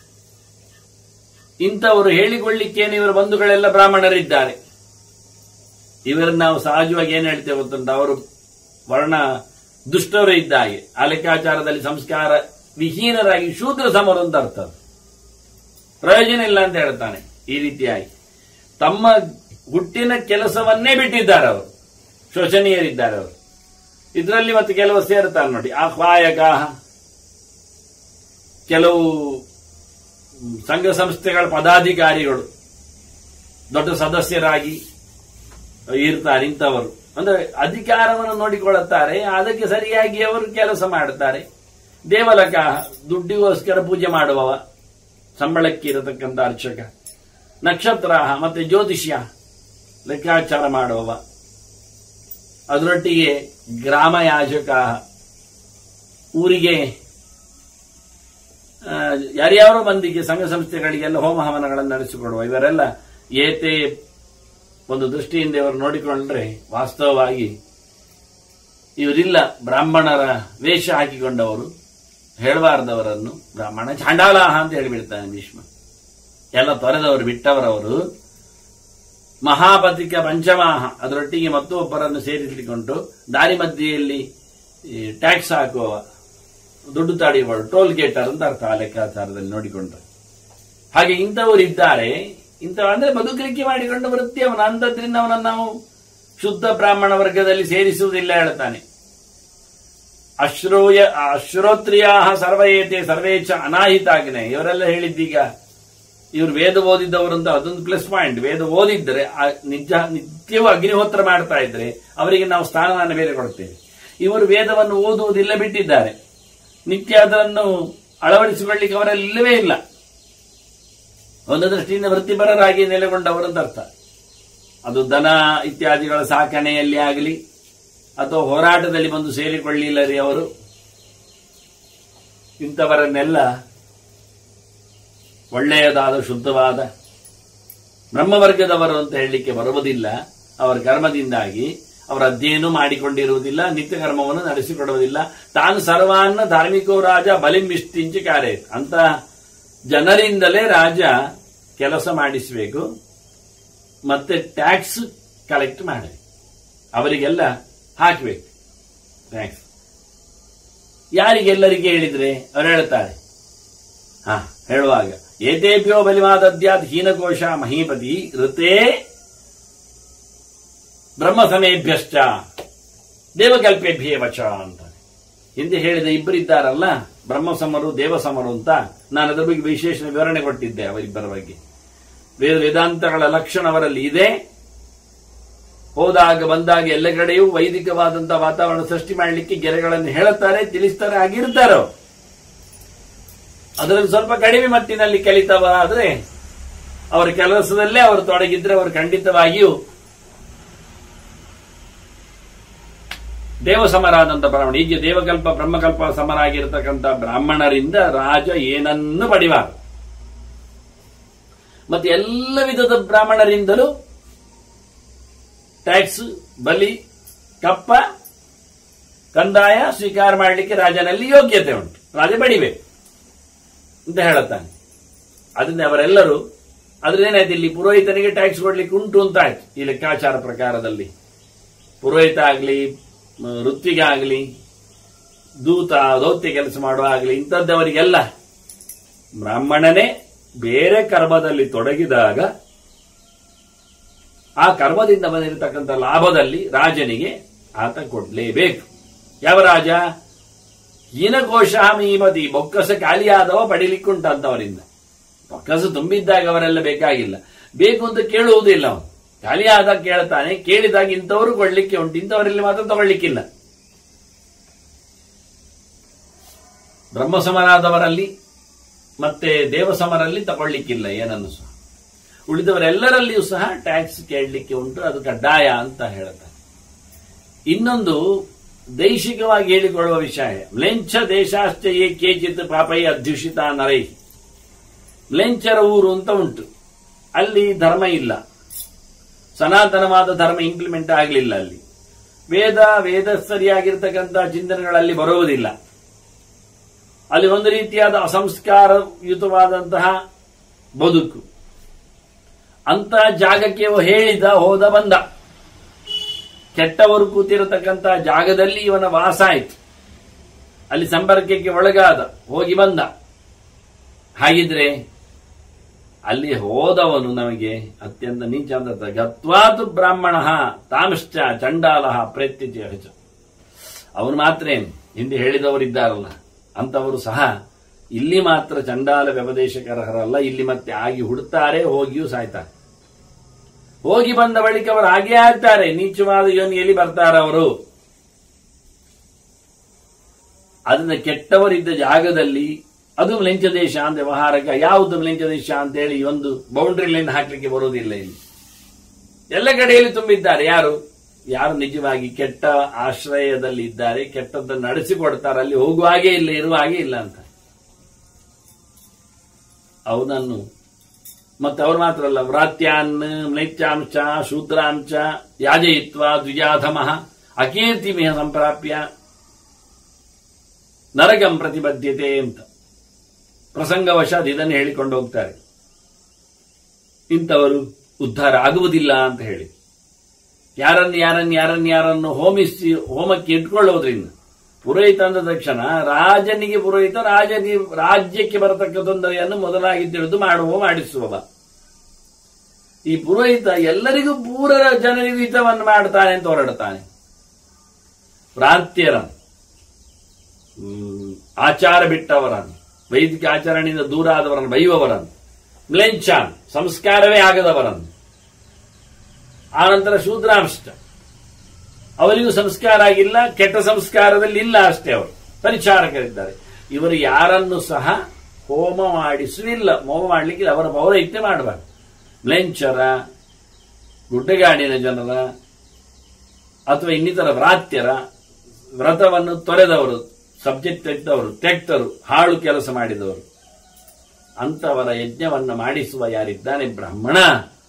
ಇಂಥವರು ಹೇಳಿಕೊಳ್ಳಿಕ್ಕೇನು ಇವರ ಬಂಧುಗಳೆಲ್ಲ ಬ್ರಾಹ್ಮಣರಿದ್ದಾರೆ ಇವರನ್ನ ನಾವು ಸಹಜವಾಗಿ ಏನ್ ಹೇಳ್ತೇವೆ ಗೊತ್ತುಂಟ ಅವರು ವರ್ಣ ದುಷ್ಟರು ಇದ್ದ ಹಾಗೆ ಆ ಲೆಕ್ಕಾಚಾರದಲ್ಲಿ ಸಂಸ್ಕಾರ ವಿಹೀನರಾಗಿ ಶೂದ್ರ ಸಮರು ಅಂತ ಅರ್ಥ ಅದು. ಪ್ರಯೋಜನ ಇಲ್ಲ ಅಂತ ಹೇಳ್ತಾನೆ ಈ ರೀತಿಯಾಗಿ ತಮ್ಮ ಹುಟ್ಟಿನ ಕೆಲಸವನ್ನೇ ಬಿಟ್ಟಿದ್ದಾರೆ ಅವರು ಶೋಷಣೀಯರಿದ್ದಾರೆ ಅವರು ಇದರಲ್ಲಿ ಮತ್ತೆ ಕೆಲವು ಸೇರ್ತಾರೆ ನೋಡಿ ಆಹ್ವಾಯಕ ಕೆಲವು ಸಂಘ ಸಂಸ್ಥೆಗಳ ಪದಾಧಿಕಾರಿಗಳು ದೊಡ್ಡ ಸದಸ್ಯರಾಗಿ ಇರ್ತಾರೆ ಇಂಥವರು ಅಂದ್ರೆ ಅಧಿಕಾರವನ್ನು ನೋಡಿಕೊಳ್ಳುತ್ತಾರೆ ಅದಕ್ಕೆ ಸರಿಯಾಗಿ ಅವರು ಕೆಲಸ ಮಾಡುತ್ತಾರೆ ದೇವಲಕ ದುಡ್ಡಿಗೋಸ್ಕರ ಪೂಜೆ ಮಾಡುವವ ಸಂಬಳಕ್ಕೆ ಇರತಕ್ಕಂಥ ಅರ್ಚಕ ನಕ್ಷತ್ರ ಮತ್ತೆ ಜ್ಯೋತಿಷ್ಯ ಲೆಕ್ಕಾಚಾರ ಮಾಡುವವ ಅದರೊಟ್ಟಿಗೆ ಗ್ರಾಮ ಯಾಜಕ ಊರಿಗೆ ಆ, ಯಾರ್ಯಾರೋ ಮಂದಿಗೆ ಸಂಘ ಸಂಸ್ಥೆಗಳಿಗೆಲ್ಲ ಹೋಮ ಹವನಗಳನ್ನು ನಡೆಸಿಕೊಡುವ ಇವರೆಲ್ಲ ಏತೆ ಒಂದು ದೃಷ್ಟಿಯಿಂದ ಇವರು ನೋಡಿಕೊಂಡ್ರೆ ವಾಸ್ತವವಾಗಿ ಇವರಿಲ್ಲ ಬ್ರಾಹ್ಮಣರ ವೇಷ ಹಾಕಿಕೊಂಡವರು ಹೇಳಬಾರದವರನ್ನು ಬ್ರಾಹ್ಮಣ ಚಾಂಡಾಲಾಹ ಅಂತ ಹೇಳಿಬಿಡ್ತಾನೆ ಭೀಷ್ಮ ಎಲ್ಲ ತೊರೆದವರು ಬಿಟ್ಟವರವರು ಮಹಾಪತಿಕ ಪಂಚಮಾಹ ಅದರೊಟ್ಟಿಗೆ ಮತ್ತೊಬ್ಬರನ್ನು ಸೇರಿಸಿಕೊಂಡು ದಾರಿ ಮಧ್ಯೆಯಲ್ಲಿ ಟ್ಯಾಕ್ಸ್ ಹಾಕುವ ದುಡ್ಡು ತಾಡಿಗಳು ಟೋಲ್ ಗೇಟರ್ ಅಂತ ಅರ್ಥ ಆ ಲೆಕ್ಕಾಚಾರದಲ್ಲಿ ನೋಡಿಕೊಂಡ್ರೆ ಹಾಗೆ ಇಂಥವರು ಇದ್ದಾರೆ ಇಂಥವ ಅಂದ್ರೆ ಬದುಕಲಿಕ್ಕೆ ಮಾಡಿಕೊಂಡ ವೃತ್ತಿ ಅವನ ಅಂತದ್ರಿಂದ ಅವನನ್ನು ನಾವು ಶುದ್ಧ ಬ್ರಾಹ್ಮಣ ವರ್ಗದಲ್ಲಿ ಸೇರಿಸುವುದಿಲ್ಲ ಹೇಳ್ತಾನೆ ಅಶ್ರೋಯ ಅಶ್ರೋತ್ರಿಯಾ ಸರ್ವಯೇತೆ ಸರ್ವೇಚ್ಛ ಅನಾಹಿತಾಗ್ನೆ ಇವರೆಲ್ಲ ಹೇಳಿದ್ದೀಗ ಇವರು ವೇದ ಓದಿದ್ದವರು ಅಂತ ಅದೊಂದು ಪ್ಲಸ್ ಪಾಯಿಂಟ್ ವೇದ ಓದಿದ್ರೆ ಆ ನಿಜ ನಿತ್ಯವೂ ಅಗ್ನಿಹೋತ್ರ ಮಾಡ್ತಾ ಇದ್ರೆ ಅವರಿಗೆ ನಾವು ಸ್ಥಾನಮಾನ ಬೇರೆ ಕೊಡ್ತೇವೆ ಇವರು ವೇದವನ್ನು ಓದುವುದಿಲ್ಲ ಬಿಟ್ಟಿದ್ದಾರೆ ನಿತ್ಯ ಅದನ್ನು ಅಳವಡಿಸಿಕೊಳ್ಳಿಕ್ಕೆ ಅವರಲ್ಲಿ ಇಲ್ಲವೇ ಇಲ್ಲ ಒಂದು ದೃಷ್ಟಿಯಿಂದ ವೃತ್ತಿಪರರಾಗಿ ನೆಲೆಗೊಂಡವರು ಅಂತ ಅರ್ಥ ಅದು ದನ ಇತ್ಯಾದಿಗಳ ಸಾಕಣೆಯಲ್ಲಿ ಆಗಲಿ ಅಥವಾ ಹೋರಾಟದಲ್ಲಿ ಬಂದು ಸೇರಿಕೊಳ್ಳಿಲ್ಲರಿ ಅವರು ಇಂಥವರನ್ನೆಲ್ಲ ಒಳ್ಳೆಯದಾದ ಶುದ್ಧವಾದ ಬ್ರಹ್ಮವರ್ಗದವರು ಅಂತ ಹೇಳಲಿಕ್ಕೆ ಬರುವುದಿಲ್ಲ ಅವರ ಕರ್ಮದಿಂದಾಗಿ ಅವರ ಅಧ್ಯಯನ ಮಾಡಿಕೊಂಡಿರುವುದಿಲ್ಲ ನಿತ್ಯ ಕರ್ಮವನ್ನು ನಡೆಸಿಕೊಡುವುದಿಲ್ಲ ತಾನು ಸರ್ವಾನ್ನ ಧಾರ್ಮಿಕೋ ರಾಜ ಬಲಿಂಬಿಷ್ಟಿಂಚಿ ಕಾರ್ಯ ಅಂತ ಜನರಿಂದಲೇ ರಾಜ ಕೆಲಸ ಮಾಡಿಸಬೇಕು ಮತ್ತೆ ಟ್ಯಾಕ್ಸ್ ಕಲೆಕ್ಟ್ ಮಾಡಬೇಕು ಅವರಿಗೆಲ್ಲ ಹಾಕಬೇಕು ಟ್ಯಾಕ್ಸ್ ಯಾರಿಗೆಲ್ಲರಿಗೆ ಹೇಳಿದ್ರೆ ಅವ್ರು ಹೇಳ್ತಾರೆ ಹಾ ಹೇಳುವಾಗ ಏತೇಭ್ಯೋ ಬಲಿಮಾದದ್ಯಾತ್ ಹೀನಕೋಶ ಮಹೀಪತಿ ಋತೇ ಬ್ರಹ್ಮ ಸಮೇಭ್ಯಶ್ಚ ದೇವಕಲ್ಪೇಭ್ಯೇ ವಚ ಅಂತ ಹಿಂದೆ ಹೇಳಿದ ಇಬ್ಬರಿದ್ದಾರಲ್ಲ ಬ್ರಹ್ಮಸಮರು ದೇವಸಮರು ಅಂತ ನಾನು ಅದರ ಬಗ್ಗೆ ವಿಶೇಷ ವಿವರಣೆ ಕೊಟ್ಟಿದ್ದೆ ಅವರಿಬ್ಬರ ಬಗ್ಗೆ ವೇದ ವೇದಾಂತಗಳ ಲಕ್ಷಣ ಅವರಲ್ಲಿ ಇದೆ ಹೋದಾಗ ಬಂದಾಗ ಎಲ್ಲ ಕಡೆಯೂ ವೈದಿಕವಾದಂತಹ ವಾತಾವರಣ ಸೃಷ್ಟಿ ಮಾಡಲಿಕ್ಕೆ ಗೆರೆಗಳನ್ನು ಹೇಳುತ್ತಾರೆ ತಿಳಿಸ್ತಾರೆ ಆಗಿರ್ತಾರೆ ಅವ್ರು. ಅದರಲ್ಲಿ ಸ್ವಲ್ಪ ಕಡಿಮೆ ಮಟ್ಟಿನಲ್ಲಿ ಕಲಿತವರಾದ್ರೆ ಅವರ ಕೆಲಸದಲ್ಲೇ ಅವರು ತೊಡಗಿದ್ರೆ ಅವರು ಖಂಡಿತವಾಗಿಯೂ ದೇವಸಮರಾದಂತ ಬ್ರಾಹ್ಮಣ ಹೀಗೆ ದೇವಕಲ್ಪ ಬ್ರಹ್ಮಕಲ್ಪ ಸಮರಾಗಿರ್ತಕ್ಕಂಥ ಬ್ರಾಹ್ಮಣರಿಂದ ರಾಜ ಏನನ್ನು ಪಡಿಬಾರದು ಮತ್ತೆ ಎಲ್ಲ ವಿಧದ ಬ್ರಾಹ್ಮಣರಿಂದಲೂ ಟ್ಯಾಕ್ಸ್ ಬಲಿ ಕಪ್ಪ ಕಂದಾಯ ಸ್ವೀಕಾರ ಮಾಡಲಿಕ್ಕೆ ರಾಜನಲ್ಲಿ ಯೋಗ್ಯತೆ ಉಂಟು ರಾಜ ಬಡಿಬೇಕು ಅಂತ ಹೇಳುತ್ತಾನೆ ಅದರಿಂದ ಅವರೆಲ್ಲರೂ ಅದ್ರದ್ದೇನಾಯ್ತು ಇಲ್ಲಿ ಪುರೋಹಿತನಿಗೆ ಟ್ಯಾಕ್ಸ್ ಕೊಡ್ಲಿಕ್ಕೆ ಉಂಟು ಅಂತ ಆಯ್ತು ಈ ಲೆಕ್ಕಾಚಾರ ಪ್ರಕಾರದಲ್ಲಿ ಪುರೋಹಿತ ಆಗಲಿ ವೃತ್ತಿಗೆ ಆಗಲಿ ದೂತ ದೌತ್ಯ ಕೆಲಸ ಮಾಡುವ ಆಗಲಿ ಇಂಥದ್ದವರಿಗೆಲ್ಲ ಬ್ರಾಹ್ಮಣನೇ ಬೇರೆ ಕರ್ಮದಲ್ಲಿ ತೊಡಗಿದಾಗ ಆ ಕರ್ಮದಿಂದ ಬಂದಿರತಕ್ಕಂಥ ಲಾಭದಲ್ಲಿ ರಾಜನಿಗೆ ಆತ ಕೊಡ್ಲೇಬೇಕು ಯಾವ ರಾಜ ಹೀನಕೋಶ ಮೀಮತಿ ಬೊಕ್ಕಸ ಖಾಲಿಯಾದವ ಪಡಿಲಿಕ್ಕುಂಟಂತವರಿಂದ ಬೊಕ್ಕಸ ತುಂಬಿದ್ದಾಗ ಅವರೆಲ್ಲ ಬೇಕಾಗಿಲ್ಲ ಬೇಕು ಅಂತ ಕೇಳುವುದಿಲ್ಲ ಅವನು ಖಾಲಿಯಾದಾಗ ಕೇಳ್ತಾನೆ ಕೇಳಿದಾಗ ಇಂಥವರು ಕೊಡ್ಲಿಕ್ಕೆ ಉಂಟು ಇಂಥವರಲ್ಲಿ ಮಾತ್ರ ತಗೊಳ್ಲಿಕ್ಕಿಲ್ಲ ಬ್ರಹ್ಮಸಮರಾದವರಲ್ಲಿ ಮತ್ತೆ ದೇವಸಮರಲ್ಲಿ ತಗೊಳ್ಲಿಕ್ಕಿಲ್ಲ ಏನನ್ನು ಸಹ ಉಳಿದವರೆಲ್ಲರಲ್ಲಿಯೂ ಸಹ ಟ್ಯಾಕ್ಸ್ ಕೇಳಲಿಕ್ಕೆ ಉಂಟು ಅದು ಕಡ್ಡಾಯ ಅಂತ ಹೇಳ್ತಾರೆ ಇನ್ನೊಂದು ದೈಶಿಕವಾಗಿ ಹೇಳಿಕೊಳ್ಳುವ ವಿಷಯ ಮ್ಲೇಂಛ ದೇಶಾಶ್ಚಯೇ ಕೇಚಿತ್ ಪಾಪೈ ಅಧ್ಯುಷಿತ ನರೈ ಮ್ಲೇಂಚರ ಊರು ಅಂತ ಉಂಟು ಅಲ್ಲಿ ಧರ್ಮ ಇಲ್ಲ ಸನಾತನವಾದ ಧರ್ಮ ಇಂಪ್ಲಿಮೆಂಟ್ ಆಗಲಿಲ್ಲ ಅಲ್ಲಿ ವೇದ ವೇದ ಸರಿಯಾಗಿರ್ತಕ್ಕಂಥ ಚಿಂತನೆಗಳಲ್ಲಿ ಬರುವುದಿಲ್ಲ ಅಲ್ಲಿ ಒಂದು ರೀತಿಯಾದ ಅಸಂಸ್ಕಾರಯುತವಾದಂತಹ ಬದುಕು ಅಂತ ಜಾಗಕ್ಕೆ ಹೇಳಿದ ಹೋದ ಬಂದ ಕೆಟ್ಟವರು ಕೂತಿರತಕ್ಕಂಥ ಜಾಗದಲ್ಲಿ ಇವನ ವಾಸ ಆಯಿತು ಅಲ್ಲಿ ಸಂಪರ್ಕಕ್ಕೆ ಒಳಗಾದ ಹೋಗಿ ಬಂದ ಹಾಗಿದ್ರೆ ಅಲ್ಲಿ ಹೋದವನು ನಮಗೆ ಅತ್ಯಂತ ನೀಚ ಅಂತ ಗತ್ವಾತು ಬ್ರಾಹ್ಮಣ ತಾಮಶ್ಚ ಚಂಡಾಲ ಪ್ರೇತ್ಯ ಹೆಚ್ಚು ಅವನು ಮಾತ್ರ ಏನು ಹಿಂದೆ ಹೇಳಿದವರಿದ್ದಾರಲ್ಲ ಅಂತವರು ಸಹ ಇಲ್ಲಿ ಮಾತ್ರ ಚಂಡಾಲ ವ್ಯಪದೇಶಕರಲ್ಲ ಇಲ್ಲಿ ಮತ್ತೆ ಆಗಿ ಹುಡುತ್ತಾರೆ ಹೋಗಿಯೂ ಸಾಯ್ತಾರೆ ಹೋಗಿ ಬಂದ ಬಳಿಕ ಅವರು ಹಾಗೇ ಆಗ್ತಾರೆ ನೀಚವಾದ ಯೋನಿಯಲ್ಲಿ ಬರ್ತಾರೆ ಅವರು ಅದನ್ನ ಕೆಟ್ಟವರಿದ್ದ ಜಾಗದಲ್ಲಿ ಅದು ಮ್ಲೆಂಚ ದೇಶ ಅಂತ ವ್ಯವಹಾರಕ್ಕೆ ಯಾವುದು ಮ್ಲೆಂಚ ದೇಶ ಅಂತ ಹೇಳಿ ಒಂದು ಬೌಂಡ್ರಿ ಲೈನ್ ಹಾಕ್ಲಿಕ್ಕೆ ಬರುವುದಿಲ್ಲ ಇಲ್ಲಿ ಎಲ್ಲ ಕಡೆಯಲ್ಲಿ ತುಂಬಿದ್ದಾರೆ ಯಾರು ಯಾರು ನಿಜವಾಗಿ ಕೆಟ್ಟ ಆಶ್ರಯದಲ್ಲಿ ಇದ್ದಾರೆ ಕೆಟ್ಟದ್ದನ್ನು ನಡೆಸಿಕೊಡ್ತಾರೆ ಅಲ್ಲಿ ಹೋಗುವ ಹಾಗೆ ಇಲ್ಲ ಇರುವ ಹಾಗೆ ಇಲ್ಲ ಅಂತ ಅವನನ್ನು ಮತ್ತೆ ಅವ್ರು ಮಾತ್ರ ಅಲ್ಲ ವ್ರಾತ್ಯಾನ್ ಮ್ಲೈತ್ಯಾಂಶ ಶೂದ್ರಾಂಶ ಯಾಜಯಿತ್ವ ದ್ವಿಜಾಧಮಃ ಅಕೀರ್ತಿಮಿಹ ಸಂಪ್ರಾಪ್ಯ ನರಕಂ ಪ್ರತಿಬದ್ಧತೆ ಅಂತ ಪ್ರಸಂಗವಶಾತ್ ಇದನ್ನು ಹೇಳಿಕೊಂಡು ಹೋಗ್ತಾರೆ ಇಂಥವರು ಉದ್ಧಾರ ಆಗುವುದಿಲ್ಲ ಅಂತ ಹೇಳಿ ಯಾರನ್ನು ಯಾರನ್ನು ಯಾರನ್ನು ಯಾರನ್ನು ಹೋಮಿಸಿ ಹೋಮಕ್ಕೆ ಇಟ್ಕೊಳ್ಳೋದ್ರಿಂದ ಪುರೋಹಿತ ಅಂದ ತಕ್ಷಣ ರಾಜನಿಗೆ ಪುರೋಹಿತ ರಾಜನಿಗೆ ರಾಜ್ಯಕ್ಕೆ ಬರತಕ್ಕ ತೊಂದರೆಯನ್ನು ಮೊದಲಾಗಿ ತಿಳಿದು ಮಾಡುವ ಮಾಡಿಸುವವ ಈ ಪುರೋಹಿತ ಎಲ್ಲರಿಗೂ ಪೂರ ಜನರಿಗೂ ಹಿತವನ್ನು ಮಾಡ್ತಾನೆ ಅಂತ ಹೊರಡ್ತಾನೆ ಪ್ರಾಂತ್ಯರನ್ನು ಹ್ಮ್, ಆಚಾರ ಬಿಟ್ಟವರನ್ನು ವೈದಿಕ ಆಚರಣೆಯಿಂದ ದೂರ ಆದವರನ್ನು ಬೈಯುವವರನ್ನು ಮ್ಲೆಂಚಾನ್ ಸಂಸ್ಕಾರವೇ ಆಗದವರನ್ನು ಆನಂತರ ಶೂದ್ರಾಂಶ ಅವರಿಗೂ ಸಂಸ್ಕಾರ ಆಗಿಲ್ಲ ಕೆಟ್ಟ ಸಂಸ್ಕಾರದಲ್ಲಿ ಇಲ್ಲ ಅಷ್ಟೇ ಅವರು ಪರಿಚಾರಕರಿದ್ದಾರೆ ಇವರು ಯಾರನ್ನು ಸಹ ಹೋಮ ಮಾಡಿಸುವಿಲ್ಲ ಹೋಮ ಮಾಡಲಿಕ್ಕೆ ಅವರ ಪೌರಹಿತ್ಯ ಮಾಡಬಾರ್ದು ಮ್ಲೆಂಚರ ಗುಡ್ಡಗಾಡಿನ ಜನರ ಅಥವಾ ಇನ್ನಿತರ ವ್ರಾತ್ಯರ ವ್ರತವನ್ನು ತೊರೆದವರು ಸಬ್ಜೆಕ್ಟ್ ತೆಗೆದವರು ತೆಕ್ತರು ಹಾಳು ಕೆಲಸ ಮಾಡಿದವರು ಅಂತವರ ಯಜ್ಞವನ್ನು ಮಾಡಿಸುವ ಯಾರಿದ್ದಾನೆ ಬ್ರಾಹ್ಮಣ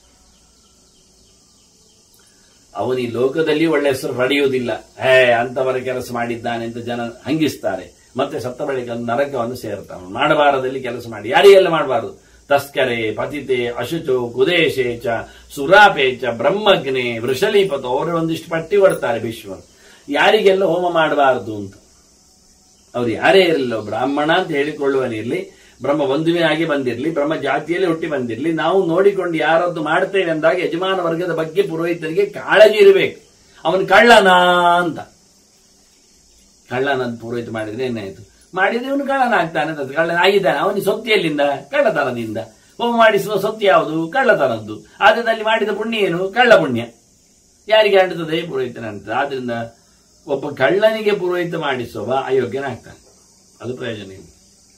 ಅವನು ಈ ಲೋಕದಲ್ಲಿ ಒಳ್ಳೆ ಹೆಸರು ಪಡೆಯುವುದಿಲ್ಲ ಹೇ ಅಂತವರ ಕೆಲಸ ಮಾಡಿದ್ದಾನೆ ಅಂತ ಜನ ಹಂಗಿಸ್ತಾರೆ ಮತ್ತೆ ಸತ್ತ ಬಳಿಕ ನರಕವನ್ನು ಸೇರ್ತಾನೆ ಮಾಡಬಾರದಲ್ಲಿ ಕೆಲಸ ಮಾಡಿ ಯಾರಿಗೆಲ್ಲ ಮಾಡಬಾರದು ತಸ್ಕರೆ ಪತಿತೆ ಅಶುಚೋ ಕುದೇಶೇಚ ಸುರಾಪೇಚ ಬ್ರಹ್ಮಗ್ನೆ ವೃಷಲೀಪತ ಅವರು ಒಂದಿಷ್ಟು ಪಟ್ಟಿ ಕೊಡ್ತಾರೆ ಭೀಷ್ಮರು ಯಾರಿಗೆಲ್ಲ ಹೋಮ ಮಾಡಬಾರದು ಅಂತ ಅವ್ರು ಯಾರೇ ಇರಲಿಲ್ಲ ಬ್ರಾಹ್ಮಣ ಅಂತ ಹೇಳಿಕೊಳ್ಳುವನಿರಲಿ ಬ್ರಹ್ಮ ಬಂಧುವೇ ಆಗಿ ಬಂದಿರಲಿ ಬ್ರಹ್ಮ ಜಾತಿಯಲ್ಲಿ ಹುಟ್ಟಿ ಬಂದಿರಲಿ ನಾವು ನೋಡಿಕೊಂಡು ಯಾರದ್ದು ಮಾಡ್ತೇವೆ ಅಂದಾಗ ಯಜಮಾನ ವರ್ಗದ ಬಗ್ಗೆ ಪುರೋಹಿತರಿಗೆ ಕಾಳಜಿ ಇರಬೇಕು ಅವನು ಕಳ್ಳನ ಅಂತ ಕಳ್ಳನ ಅಂತ ಪುರೋಹಿತ ಮಾಡಿದ್ರೆ ಏನಾಯ್ತು ಮಾಡಿದ್ರೆ ಇವನು ಕಳ್ಳನ ಆಗ್ತಾನೆ ಅಂತ ಕಳ್ಳನ ಆಗಿದ್ದಾನೆ ಅವನಿಗೆ ಸೊತ್ತು ಎಲ್ಲಿಂದ ಕಳ್ಳತನದಿಂದ ಹೋಮ ಮಾಡಿಸುವ ಸೊತ್ತು ಯಾವುದು ಕಳ್ಳತನದ್ದು ಆದ್ರಿಂದ ಮಾಡಿದ ಪುಣ್ಯ ಏನು ಕಳ್ಳ ಪುಣ್ಯ ಯಾರಿಗೆ ಅಂಟುತ್ತದೆ ಪುರೋಹಿತನ ಅಂತ ಆದ್ರಿಂದ ಒಬ್ಬ ಕಳ್ಳನಿಗೆ ಪುರೋಹಿತ ಮಾಡಿಸುವ ಅಯೋಗ್ಯನಾಗ್ತಾನೆ ಅದು ಪ್ರಯೋಜನ ಇಲ್ಲ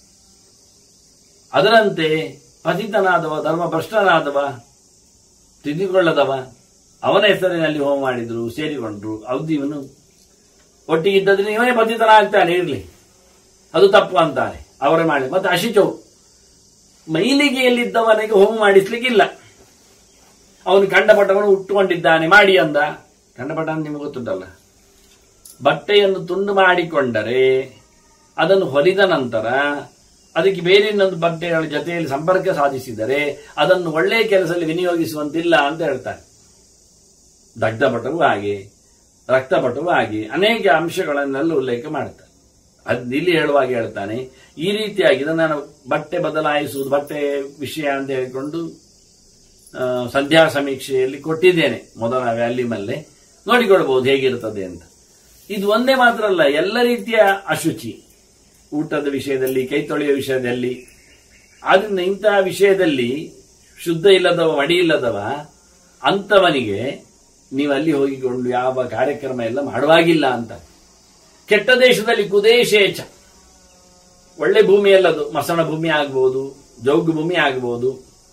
ಅದರಂತೆ ಪತಿತನಾದವ ಧರ್ಮಭ್ರಷ್ಟನಾದವ ತಿದ್ದಿಕೊಳ್ಳದವ ಅವನ ಹೆಸರಿನಲ್ಲಿ ಹೋಮ ಮಾಡಿದ್ರು ಸೇರಿಕೊಂಡ್ರು ಅದು ಇವನು ಒಟ್ಟಿಗಿದ್ದದ್ರೆ ಇವನೇ ಪತಿತನಾಗ್ತಾನೆ ಇರಲಿ ಅದು ತಪ್ಪು ಅಂತಾನೆ ಅವರೇ ಮಾಡಿ ಮತ್ತೆ ಅಶಿಚವು ಮೈಲಿಗೆಯಲ್ಲಿದ್ದವನಿಗೆ ಹೋಮ ಮಾಡಿಸ್ಲಿಕ್ಕಿಲ್ಲ ಅವನು ಕಂಡಪಟ್ಟವನು ಉಟ್ಟುಕೊಂಡಿದ್ದಾನೆ ಮಾಡಿ ಅಂದ ಕಂಡಪಟ್ಟ ಅಂತ ನಿಮಗೆ ಗೊತ್ತುಂಟಲ್ಲ ಬಟ್ಟೆಯನ್ನು ತುಂಡು ಮಾಡಿಕೊಂಡರೆ ಅದನ್ನು ಹೊಲಿದ ನಂತರ ಅದಕ್ಕೆ ಬೇರೆ ಇನ್ನೊಂದು ಬಟ್ಟೆಗಳ ಜೊತೆಯಲ್ಲಿ ಸಂಪರ್ಕ ಸಾಧಿಸಿದರೆ ಅದನ್ನು ಒಳ್ಳೆಯ ಕೆಲಸದಲ್ಲಿ ವಿನಿಯೋಗಿಸುವಂತಿಲ್ಲ ಅಂತ ಹೇಳ್ತಾರೆ ದಗ್ಧಪಟವು ಹಾಗೆ ರಕ್ತಪಟವು ಹಾಗೆ ಅನೇಕ ಅಂಶಗಳನ್ನೆಲ್ಲ ಉಲ್ಲೇಖ ಮಾಡ್ತಾರೆ ಅದ್ ಇಲ್ಲಿ ಹೇಳುವಾಗ ಹೇಳ್ತಾನೆ ಈ ರೀತಿಯಾಗಿ ಇದನ್ನು ನಾನು ಬಟ್ಟೆ ಬದಲಾಯಿಸುವುದು ಬಟ್ಟೆ ವಿಷಯ ಅಂತ ಹೇಳಿಕೊಂಡು ಆ, ಸಂಧ್ಯಾ ಸಮೀಕ್ಷೆಯಲ್ಲಿ ಕೊಟ್ಟಿದ್ದೇನೆ ಮೊದಲ ವ್ಯಾಲ್ಯೂಮಲ್ಲೇ ನೋಡಿಕೊಳ್ಬಹುದು ಹೇಗಿರ್ತದೆ ಅಂತ ಇದು ಒಂದೇ ಮಾತ್ರ ಅಲ್ಲ ಎಲ್ಲ ರೀತಿಯ ಅಶುಚಿ ಊಟದ ವಿಷಯದಲ್ಲಿ ಕೈ ತೊಳೆಯುವ ವಿಷಯದಲ್ಲಿ ಆದ್ರಿಂದ ಇಂತಹ ವಿಷಯದಲ್ಲಿ ಶುದ್ಧ ಇಲ್ಲದವ ಮಡಿ ಇಲ್ಲದವ ಅಂತವನಿಗೆ ನೀವು ಅಲ್ಲಿ ಹೋಗಿಕೊಂಡು ಯಾವ ಕಾರ್ಯಕ್ರಮ ಎಲ್ಲ ಮಾಡುವಾಗಿಲ್ಲ ಅಂತ ಕೆಟ್ಟ ದೇಶದಲ್ಲಿ ಕುದೇಶೇಚ ಒಳ್ಳೆ ಭೂಮಿ ಅಲ್ಲದು ಮಸಣ ಭೂಮಿ ಆಗ್ಬೋದು ಜೌಗು ಭೂಮಿ ಆಗ್ಬೋದು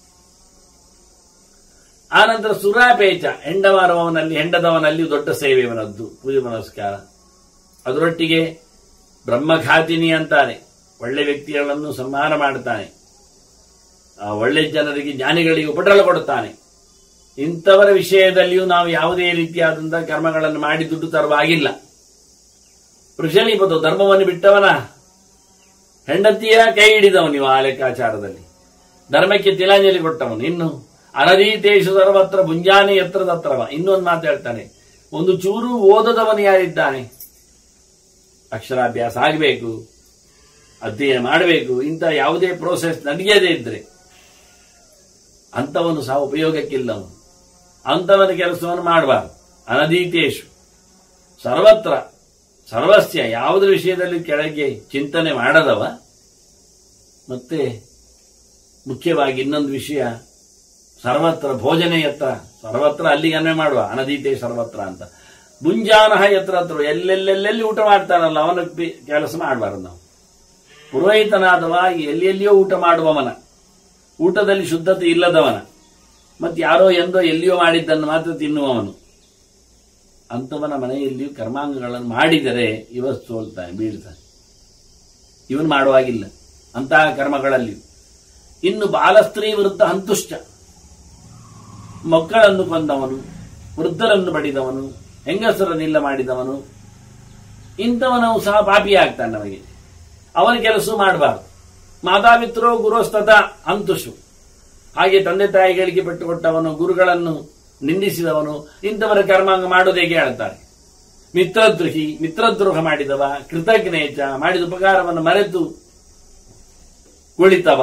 ಆನಂತರ ಸುರಾಪೇಚ ಹೆಂಡ ಮಾರುವವನಲ್ಲಿ ಹೆಂಡದವನಲ್ಲಿ ದೊಡ್ಡ ಸೇವೆ ಇವನದ್ದು ಪೂಜೆ ನಮಸ್ಕಾರ ಅದರೊಟ್ಟಿಗೆ ಬ್ರಹ್ಮಘಾತಿನಿ ಅಂತಾನೆ ಒಳ್ಳೆ ವ್ಯಕ್ತಿಗಳನ್ನು ಸಂಹಾರ ಮಾಡುತ್ತಾನೆ ಆ ಒಳ್ಳೆ ಜನರಿಗೆ ಜ್ಞಾನಿಗಳಿಗೆ ಉಪಟಳ ಕೊಡುತ್ತಾನೆ ಇಂಥವರ ವಿಷಯದಲ್ಲಿಯೂ ನಾವು ಯಾವುದೇ ರೀತಿಯಾದಂತಹ ಕರ್ಮಗಳನ್ನು ಮಾಡಿ ದುಡ್ಡು ತರುವಾಗಿಲ್ಲ ವೃಷಲೀಪದ ಧರ್ಮವನ್ನು ಬಿಟ್ಟವನ ಹೆಂಡತಿಯ ಕೈ ಹಿಡಿದವನು ನೀವು ಆ ಲೆಕ್ಕಾಚಾರದಲ್ಲಿ ಧರ್ಮಕ್ಕೆ ತಿಲಾಂಜಲಿ ಕೊಟ್ಟವನು ಇನ್ನು ಅನಧೀತೇಶು ಸರ್ವತ್ರ ಮುಂಜಾನೆ ಎತ್ತರದ ಹತ್ರವ ಇನ್ನೊಂದು ಮಾತು ಹೇಳ್ತಾನೆ ಒಂದು ಚೂರು ಓದದವನು ಯಾರಿದ್ದಾನೆ ಅಕ್ಷರಾಭ್ಯಾಸ ಆಗಬೇಕು ಅಧ್ಯಯನ ಮಾಡಬೇಕು ಇಂಥ ಯಾವುದೇ ಪ್ರೋಸೆಸ್ ನಡೆಯದೇ ಇದ್ರೆ ಅಂಥವನು ಸಹ ಉಪಯೋಗಕ್ಕಿಲ್ಲವನು ಅಂಥವನ ಕೆಲಸವನ್ನು ಮಾಡಬಾರದು ಅನಧೀತೇಶು ಸರ್ವತ್ರ ಸರ್ವಸ್ಯ ಯಾವುದ್ರ ವಿಷಯದಲ್ಲಿ ಕೆಳಗೆ ಚಿಂತನೆ ಮಾಡದವ ಮತ್ತೆ ಮುಖ್ಯವಾಗಿ ಇನ್ನೊಂದು ವಿಷಯ ಸರ್ವತ್ರ ಭೋಜನೆ ಯತ್ರ ಸರ್ವತ್ರ ಅಲ್ಲಿಗೆ ಅನ್ವಯ ಮಾಡುವ ಅನದೀತೆ ಸರ್ವತ್ರ ಅಂತ ಮುಂಜಾನಹ ಯತ್ರ ಹತ್ರ ಎಲ್ಲೆಲ್ಲೆಲ್ಲೆಲ್ಲಿ ಊಟ ಮಾಡ್ತಾನಲ್ಲ ಅವನ ಪಿ- ಕೆಲಸ ಮಾಡಬಾರದು ನಾವು ಪುರೋಹಿತನಾದವ ಎಲ್ಲಿ ಎಲ್ಲಿಯೋ ಊಟ ಮಾಡುವವನ ಊಟದಲ್ಲಿ ಶುದ್ಧತೆ ಇಲ್ಲದವನ ಮತ್ತೆ ಯಾರೋ ಎಂದೋ ಎಲ್ಲಿಯೋ ಮಾಡಿದ್ದನ್ನು ಮಾತ್ರ ತಿನ್ನುವವನು ಅಂಥವನ ಮನೆಯಲ್ಲಿಯೂ ಕರ್ಮಾಂಗಗಳನ್ನು ಮಾಡಿದರೆ ಇವ ಸೋಲ್ತಾನೆ ಬೀಳ್ತಾನೆ ಇವನು ಮಾಡುವಾಗಿಲ್ಲ ಅಂತಹ ಕರ್ಮಗಳಲ್ಲಿಯೂ ಇನ್ನು ಬಾಲಸ್ತ್ರೀ ವಿರುದ್ಧ ಹಂತುಷ್ಟ ಮಕ್ಕಳನ್ನು ಕೊಂದವನು ವೃದ್ಧರನ್ನು ಬಡಿದವನು ಹೆಂಗಸರನ್ನಿಲ್ಲ ಮಾಡಿದವನು ಇಂಥವನು ಸಹ ಪಾಪಿಯಾಗ್ತಾನೆ ನಮಗೆ ಅವನ ಕೆಲಸ ಮಾಡಬಾರದು ಮಾತಾಪಿತ್ರೋ ಗುರುಸ್ತತ ಅಂತುಷು ಹಾಗೆ ತಂದೆ ತಾಯಿಗಳಿಗೆ ಪಟ್ಟುಕೊಟ್ಟವನು ಗುರುಗಳನ್ನು ನಿಂದಿಸಿದವನು ಇಂಥವರ ಕರ್ಮಾಂಗ ಮಾಡೋದು ಹೇಗೆ ಹೇಳ್ತಾರೆ ಮಿತ್ರದ್ರೋಹಿ ಮಿತ್ರದ್ರೋಹ ಮಾಡಿದವ ಕೃತಜ್ಞೇಚ ಮಾಡಿದ ಉಪಕಾರವನ್ನು ಮರೆತು ಕುಳಿತವ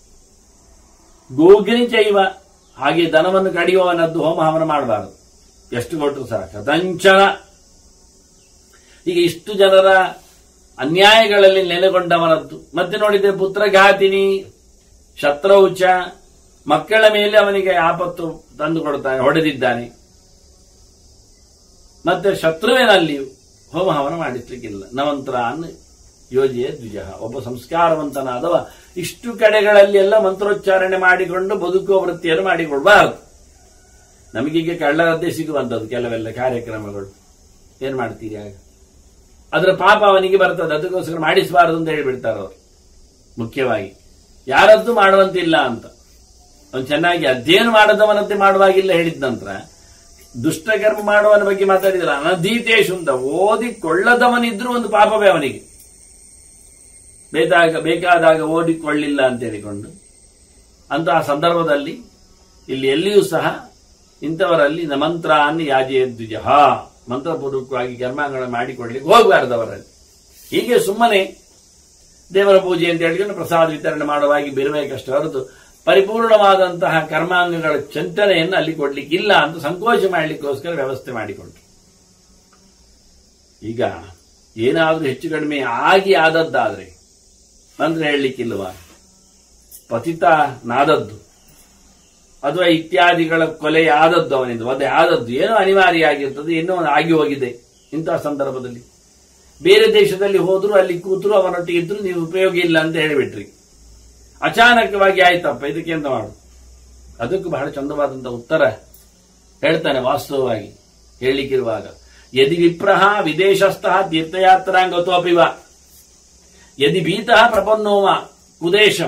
ಗೋಗಿನಿ ಚೈವ ಹಾಗೆ ದನವನ್ನು ಕಡಿಯುವವನದ್ದು ಹೋಮ ಹವನ ಮಾಡಬಾರದು ಎಷ್ಟು ಕೊಟ್ಟರು ಸಹ ಕದಂಚನ ಈಗ ಇಷ್ಟು ಜನರ ಅನ್ಯಾಯಗಳಲ್ಲಿ ನೆಲೆಗೊಂಡವನದ್ದು ಮತ್ತೆ ನೋಡಿದ್ರೆ ಪುತ್ರಘಾತಿನಿ ಶತ್ರೌಚ ಮಕ್ಕಳ ಮೇಲೆ ಅವನಿಗೆ ಆಪತ್ತು ತಂದು ಕೊಡ್ತಾನೆ ಹೊಡೆದಿದ್ದಾನೆ ಮತ್ತೆ ಶತ್ರುವಿನಲ್ಲಿಯೂ ಹೋಮ ಹವನ ಮಾಡಿಸ್ಲಿಕ್ಕಿಲ್ಲ ನವಂತರ ಅನ್ನು ಯೋಜಿಯ ದ್ವಿಜ ಒಬ್ಬ ಸಂಸ್ಕಾರವಂತನಾದವ ಇಷ್ಟು ಕಡೆಗಳಲ್ಲಿ ಎಲ್ಲ ಮಂತ್ರೋಚ್ಚಾರಣೆ ಮಾಡಿಕೊಂಡು ಬದುಕುವ ವೃತ್ತಿಯನ್ನು ಮಾಡಿಕೊಡ್ಬಾರದು ನಮಗೀಗ ಕಳ್ಳರದ್ದೇ ಸಿಗುವಂಥದ್ದು ಕೆಲವೆಲ್ಲ ಕಾರ್ಯಕ್ರಮಗಳು ಏನ್ ಮಾಡ್ತೀರಿ ಆಗ ಅದರ ಪಾಪ ಅವನಿಗೆ ಬರ್ತದೆ ಅದಕ್ಕೋಸ್ಕರ ಮಾಡಿಸಬಾರದು ಅಂತ ಹೇಳಿಬಿಡ್ತಾರೆ ಅವರು ಮುಖ್ಯವಾಗಿ ಯಾರದ್ದು ಮಾಡುವಂತಿಲ್ಲ ಅಂತ ಅವನು ಚೆನ್ನಾಗಿ ಅಧ್ಯಯನ ಮಾಡದವನಂತೆ ಮಾಡುವಾಗಿಲ್ಲ ಹೇಳಿದ ನಂತರ ದುಷ್ಟಕರ್ಮ ಮಾಡುವವನ ಬಗ್ಗೆ ಮಾತಾಡಿದ್ರೆ ಅನಧೀತೇಶು ಅಂತ ಓದಿಕೊಳ್ಳದವನಿದ್ರೂ ಒಂದು ಪಾಪವೇ ಅವನಿಗೆ ಬೇಕಾಗ ಬೇಕಾದಾಗ ಓದಿಕೊಳ್ಳಿಲ್ಲ ಅಂತ ಹೇಳಿಕೊಂಡು ಅಂತಹ ಸಂದರ್ಭದಲ್ಲಿ ಇಲ್ಲಿ ಎಲ್ಲಿಯೂ ಸಹ ಇಂಥವರಲ್ಲಿ ನ ಮಂತ್ರ ಅನ್ನು ಯಾಜೆ ದ್ವಿಜ ಮಂತ್ರಪೂರ್ವಕವಾಗಿ ಕರ್ಮಗಳನ್ನು ಮಾಡಿಕೊಳ್ಳಿಕ್ಕೆ ಹೋಗಬಾರದು ಅವರಲ್ಲಿ ಹೀಗೆ ಸುಮ್ಮನೆ ದೇವರ ಪೂಜೆ ಅಂತ ಹೇಳಿಕೊಂಡು ಪ್ರಸಾದ ವಿತರಣೆ ಮಾಡುವಾಗಿ ಬಿರಬೇಕಷ್ಟೇ ಹೊರತು ಪರಿಪೂರ್ಣವಾದಂತಹ ಕರ್ಮಾಂಗಗಳ ಚಿಂತನೆಯನ್ನು ಅಲ್ಲಿ ಕೊಡ್ಲಿಕ್ಕಿಲ್ಲ ಅಂತ ಸಂಕೋಚ ಮಾಡಲಿಕ್ಕೋಸ್ಕರ ವ್ಯವಸ್ಥೆ ಮಾಡಿಕೊಂಡ್ರು ಈಗ ಏನಾದರೂ ಹೆಚ್ಚು ಕಡಿಮೆ ಆಗಿ ಆದದ್ದಾದ್ರೆ ಮಂತ್ರ ಹೇಳಲಿಕ್ಕಿಲ್ವಾ ಪತಿತ ನಾದದ್ದು ಅಥವಾ ಇತ್ಯಾದಿಗಳ ಕೊಲೆ ಆದದ್ದು ಅವನಿಂದ ವಧೆ ಆದದ್ದು ಏನೋ ಅನಿವಾರ್ಯ ಆಗಿರ್ತದೆ ಏನೋ ಒಂದು ಆಗಿ ಹೋಗಿದೆ ಇಂತಹ ಸಂದರ್ಭದಲ್ಲಿ ಬೇರೆ ದೇಶದಲ್ಲಿ ಹೋದ್ರು ಅಲ್ಲಿ ಕೂತರು ಅವನೊಟ್ಟಿಗೆ ಇದ್ರು ನೀವು ಉಪಯೋಗ ಇಲ್ಲ ಅಂತ ಹೇಳಿಬಿಟ್ರಿ ಅಚಾನಕವಾಗಿ ಆಯ್ತಪ್ಪ ಇದಕ್ಕೆ ಎಂತ ಮಾಡು ಅದಕ್ಕೂ ಬಹಳ ಚಂದವಾದಂತಹ ಉತ್ತರ ಹೇಳ್ತಾನೆ ವಾಸ್ತವವಾಗಿ ಹೇಳಲಿಕ್ಕಿರುವಾಗ ಯದಿ ವಿಪ್ರಹ ವಿದೇಶಸ್ಥಃ ತೀರ್ಥಯಾತ್ರಾಂಗತೋಪಿವ ಯದಿ ಭೀತಃ ಪ್ರಪನ್ನೋವ ಉದೇಶಂ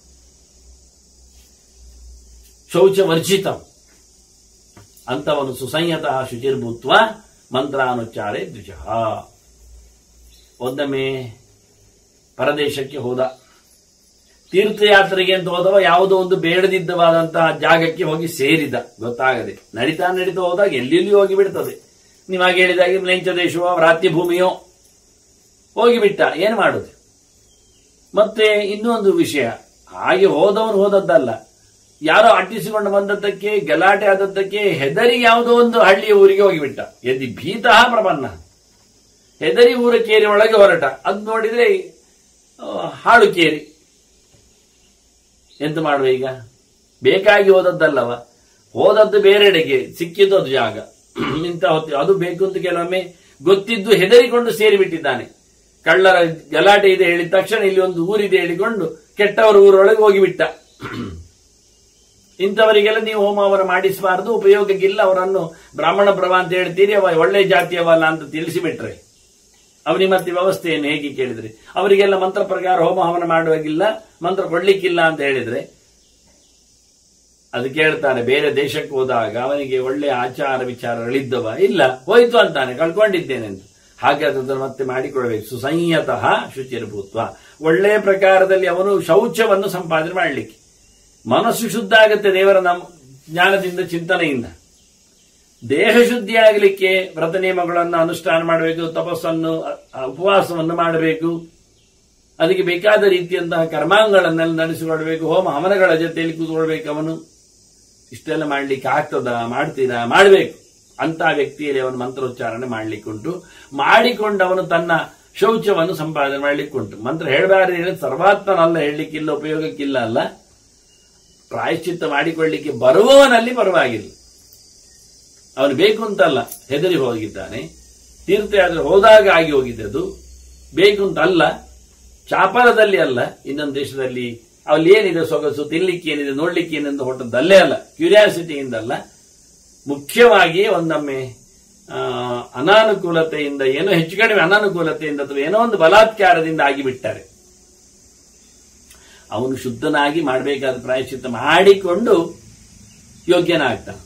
ಶೌಚವರ್ಜಿತ ಅಂತವನು ಸುಸಂಯತ ಶುಚಿರ್ಭೂತ್ವ ಮಂತ್ರಾನುಚ್ಚಾರೆ ದ್ವಿಜ ಒಂದೊಮ್ಮೆ ಪರದೇಶಕ್ಕೆ ಹೋದ ತೀರ್ಥಯಾತ್ರೆಗೆ ಅಂತ ಹೋದವ ಯಾವುದೋ ಒಂದು ಬೇಡದಿದ್ದವಾದಂತಹ ಜಾಗಕ್ಕೆ ಹೋಗಿ ಸೇರಿದ ಗೊತ್ತಾಗದೆ ನಡೀತಾ ನಡೀತಾ ಹೋದಾಗ ಎಲ್ಲೆಲ್ಲಿ ಹೋಗಿ ಬಿಡ್ತದೆ ನೀವಾಗ ಹೇಳಿದಾಗೆ ಮ್ಲೇಂಚ ದೇಶವೋ ವ್ರಾತ್ಯ ಭೂಮಿಯೋ ಹೋಗಿಬಿಟ್ಟ ಏನು ಮಾಡುದು ಮತ್ತೆ ಇನ್ನೊಂದು ವಿಷಯ ಹಾಗೆ ಹೋದವನು ಹೋದದ್ದಲ್ಲ ಯಾರೋ ಅಟ್ಟಿಸಿಕೊಂಡು ಬಂದದ್ದಕ್ಕೆ ಗಲಾಟೆ ಆದದ್ದಕ್ಕೆ ಹೆದರಿ ಯಾವುದೋ ಒಂದು ಹಳ್ಳಿಯ ಊರಿಗೆ ಹೋಗಿಬಿಟ್ಟ ಎದಿ ಭೀತಃ ಪ್ರಪನ್ನ ಹೆದರಿ ಊರ ಕೇರಿ ಒಳಗೆ ಹೊರಟ ಅದು ನೋಡಿದ್ರೆ ಆ, ಹಾಳು ಕೇರಿ ಎಂತ ಮಾಡುವ ಈಗ ಬೇಕಾಗಿ ಹೋದದ್ದಲ್ಲವ ಹೋದದ್ದು ಬೇರೆಡೆಗೆ ಸಿಕ್ಕಿದ್ದು ಅದು ಜಾಗ ಇಂಥ ಹೊತ್ತು ಅದು ಬೇಕು ಅಂತ ಕೆಲವೊಮ್ಮೆ ಗೊತ್ತಿದ್ದು ಹೆದರಿಕೊಂಡು ಸೇರಿಬಿಟ್ಟಿದ್ದಾನೆ ಕಳ್ಳರ ಗಲಾಟೆ ಇದೆ ಹೇಳಿದ ತಕ್ಷಣ ಇಲ್ಲಿ ಒಂದು ಊರಿದೆ ಹೇಳಿಕೊಂಡು ಕೆಟ್ಟವರ ಊರೊಳಗೆ ಹೋಗಿಬಿಟ್ಟ ಇಂಥವರಿಗೆಲ್ಲ ನೀವು ಹೋಮವರ ಮಾಡಿಸಬಾರದು ಉಪಯೋಗಕ್ಕಿಲ್ಲ ಅವರನ್ನು ಬ್ರಾಹ್ಮಣ ಪ್ರಭ ಅಂತ ಹೇಳ್ತೀರಿ ಅವ ಒಳ್ಳೆ ಜಾತಿಯವಲ್ಲ ಅಂತ ತಿಳಿಸಿಬಿಟ್ರೆ ಅವನಿಗೆ ಮತ್ತೆ ವ್ಯವಸ್ಥೆಯನ್ನು ಹೇಗೆ ಕೇಳಿದ್ರಿ ಅವರಿಗೆಲ್ಲ ಮಂತ್ರ ಪ್ರಕಾರ ಹೋಮ ಹವನ ಮಾಡುವಾಗಿಲ್ಲ ಮಂತ್ರ ಕೊಡ್ಲಿಕ್ಕಿಲ್ಲ ಅಂತ ಹೇಳಿದ್ರೆ ಅದು ಕೇಳ್ತಾನೆ ಬೇರೆ ದೇಶಕ್ಕೆ ಹೋದಾಗ ಅವನಿಗೆ ಒಳ್ಳೆ ಆಚಾರ ವಿಚಾರಗಳಿದ್ದವ ಇಲ್ಲ ಹೋಯ್ತು ಅಂತಾನೆ ಕಳ್ಕೊಂಡಿದ್ದೇನೆ ಅಂತ ಹಾಗೆ ಅದನ್ನು ಮತ್ತೆ ಮಾಡಿಕೊಳ್ಬೇಕು ಸುಸಂಯತಃ ಶುಚಿರ್ಭೂತ್ವ ಒಳ್ಳೆಯ ಪ್ರಕಾರದಲ್ಲಿ ಅವನು ಶೌಚವನ್ನು ಸಂಪಾದನೆ ಮಾಡಲಿಕ್ಕೆ ಮನಸ್ಸು ಶುದ್ಧ ಆಗುತ್ತೆ ದೇವರ ನಮ್ಮ ಜ್ಞಾನದಿಂದ ಚಿಂತನೆಯಿಂದ ದೇಹ ಶುದ್ಧಿ ಆಗಲಿಕ್ಕೆ ವ್ರತ ನಿಯಮಗಳನ್ನು ಅನುಷ್ಠಾನ ಮಾಡಬೇಕು ತಪಸ್ಸನ್ನು ಅ- ಅ- ಉಪವಾಸವನ್ನು ಮಾಡಬೇಕು ಅದಕ್ಕೆ ಬೇಕಾದ ರೀತಿಯಂತಹ ಕರ್ಮಾಂಗಗಳನ್ನೆಲ್ಲ ನಡೆಸಿಕೊಳ್ಬೇಕು ಹೋಮ ಹವನಗಳ ಜೊತೆಯಲ್ಲಿ ಕೂತ್ಕೊಳ್ಬೇಕು ಅವನು ಇಷ್ಟೆಲ್ಲ ಮಾಡ್ಲಿಕ್ಕೆ ಆಗ್ತದ ಮಾಡ್ತೀರಾ ಮಾಡಬೇಕು ಅಂತ ವ್ಯಕ್ತಿಯಲ್ಲಿ ಅವನು ಮಂತ್ರೋಚ್ಚಾರಣೆ ಮಾಡ್ಲಿಕ್ಕುಂಟು ಮಾಡಿಕೊಂಡು ಅವನು ತನ್ನ ಶೌಚವನ್ನು ಸಂಪಾದನೆ ಮಾಡ್ಲಿಕ್ಕುಂಟು ಮಂತ್ರ ಹೇಳಬಾರ್ದು ಹೇಳಿದ್ರೆ ಸರ್ವಾತ್ಮನಲ್ಲ ಹೇಳಲಿಕ್ಕಿಲ್ಲ ಉಪಯೋಗಕ್ಕಿಲ್ಲ ಅಲ್ಲ ಪ್ರಾಯಶ್ಚಿತ್ತ ಮಾಡಿಕೊಳ್ಳಿಕ್ಕೆ ಬರುವವನಲ್ಲಿ ಪರವಾಗಿಲ್ಲ ಅವನು ಬೇಕು ಅಂತಲ್ಲ ಹೆದರಿ ಹೋಗಿದ್ದಾನೆ ತೀರ್ಥಯಾತ್ರೆ ಹೋದಾಗ ಆಗಿ ಹೋಗಿದ್ದದು ಬೇಕು ಅಂತ ಅಲ್ಲ ಚಾಪಲದಲ್ಲಿ ಅಲ್ಲ ಇನ್ನೊಂದು ದೇಶದಲ್ಲಿ ಅಲ್ಲಿ ಏನಿದೆ ಸೊಗಸು ತಿನ್ಲಿಕ್ಕೆ ಏನಿದೆ ನೋಡ್ಲಿಕ್ಕೆ ಏನೆಂದು ಹೊಟ್ಟದ್ದಲ್ಲೇ ಅಲ್ಲ ಕ್ಯೂರಿಯಾಸಿಟಿಯಿಂದ ಅಲ್ಲ ಮುಖ್ಯವಾಗಿ ಒಂದೊಮ್ಮೆ ಆ, ಅನಾನುಕೂಲತೆಯಿಂದ ಏನೋ ಹೆಚ್ಚು ಕಡಿಮೆ ಅನಾನುಕೂಲತೆಯಿಂದ ಅಥವಾ ಏನೋ ಒಂದು ಬಲಾತ್ಕಾರದಿಂದ ಆಗಿಬಿಟ್ಟಾರೆ ಅವನು ಶುದ್ಧನಾಗಿ ಮಾಡಬೇಕಾದ ಪ್ರಾಯಶ್ಚಿತ್ತ ಮಾಡಿಕೊಂಡು ಯೋಗ್ಯನಾಗ್ತಾನೆ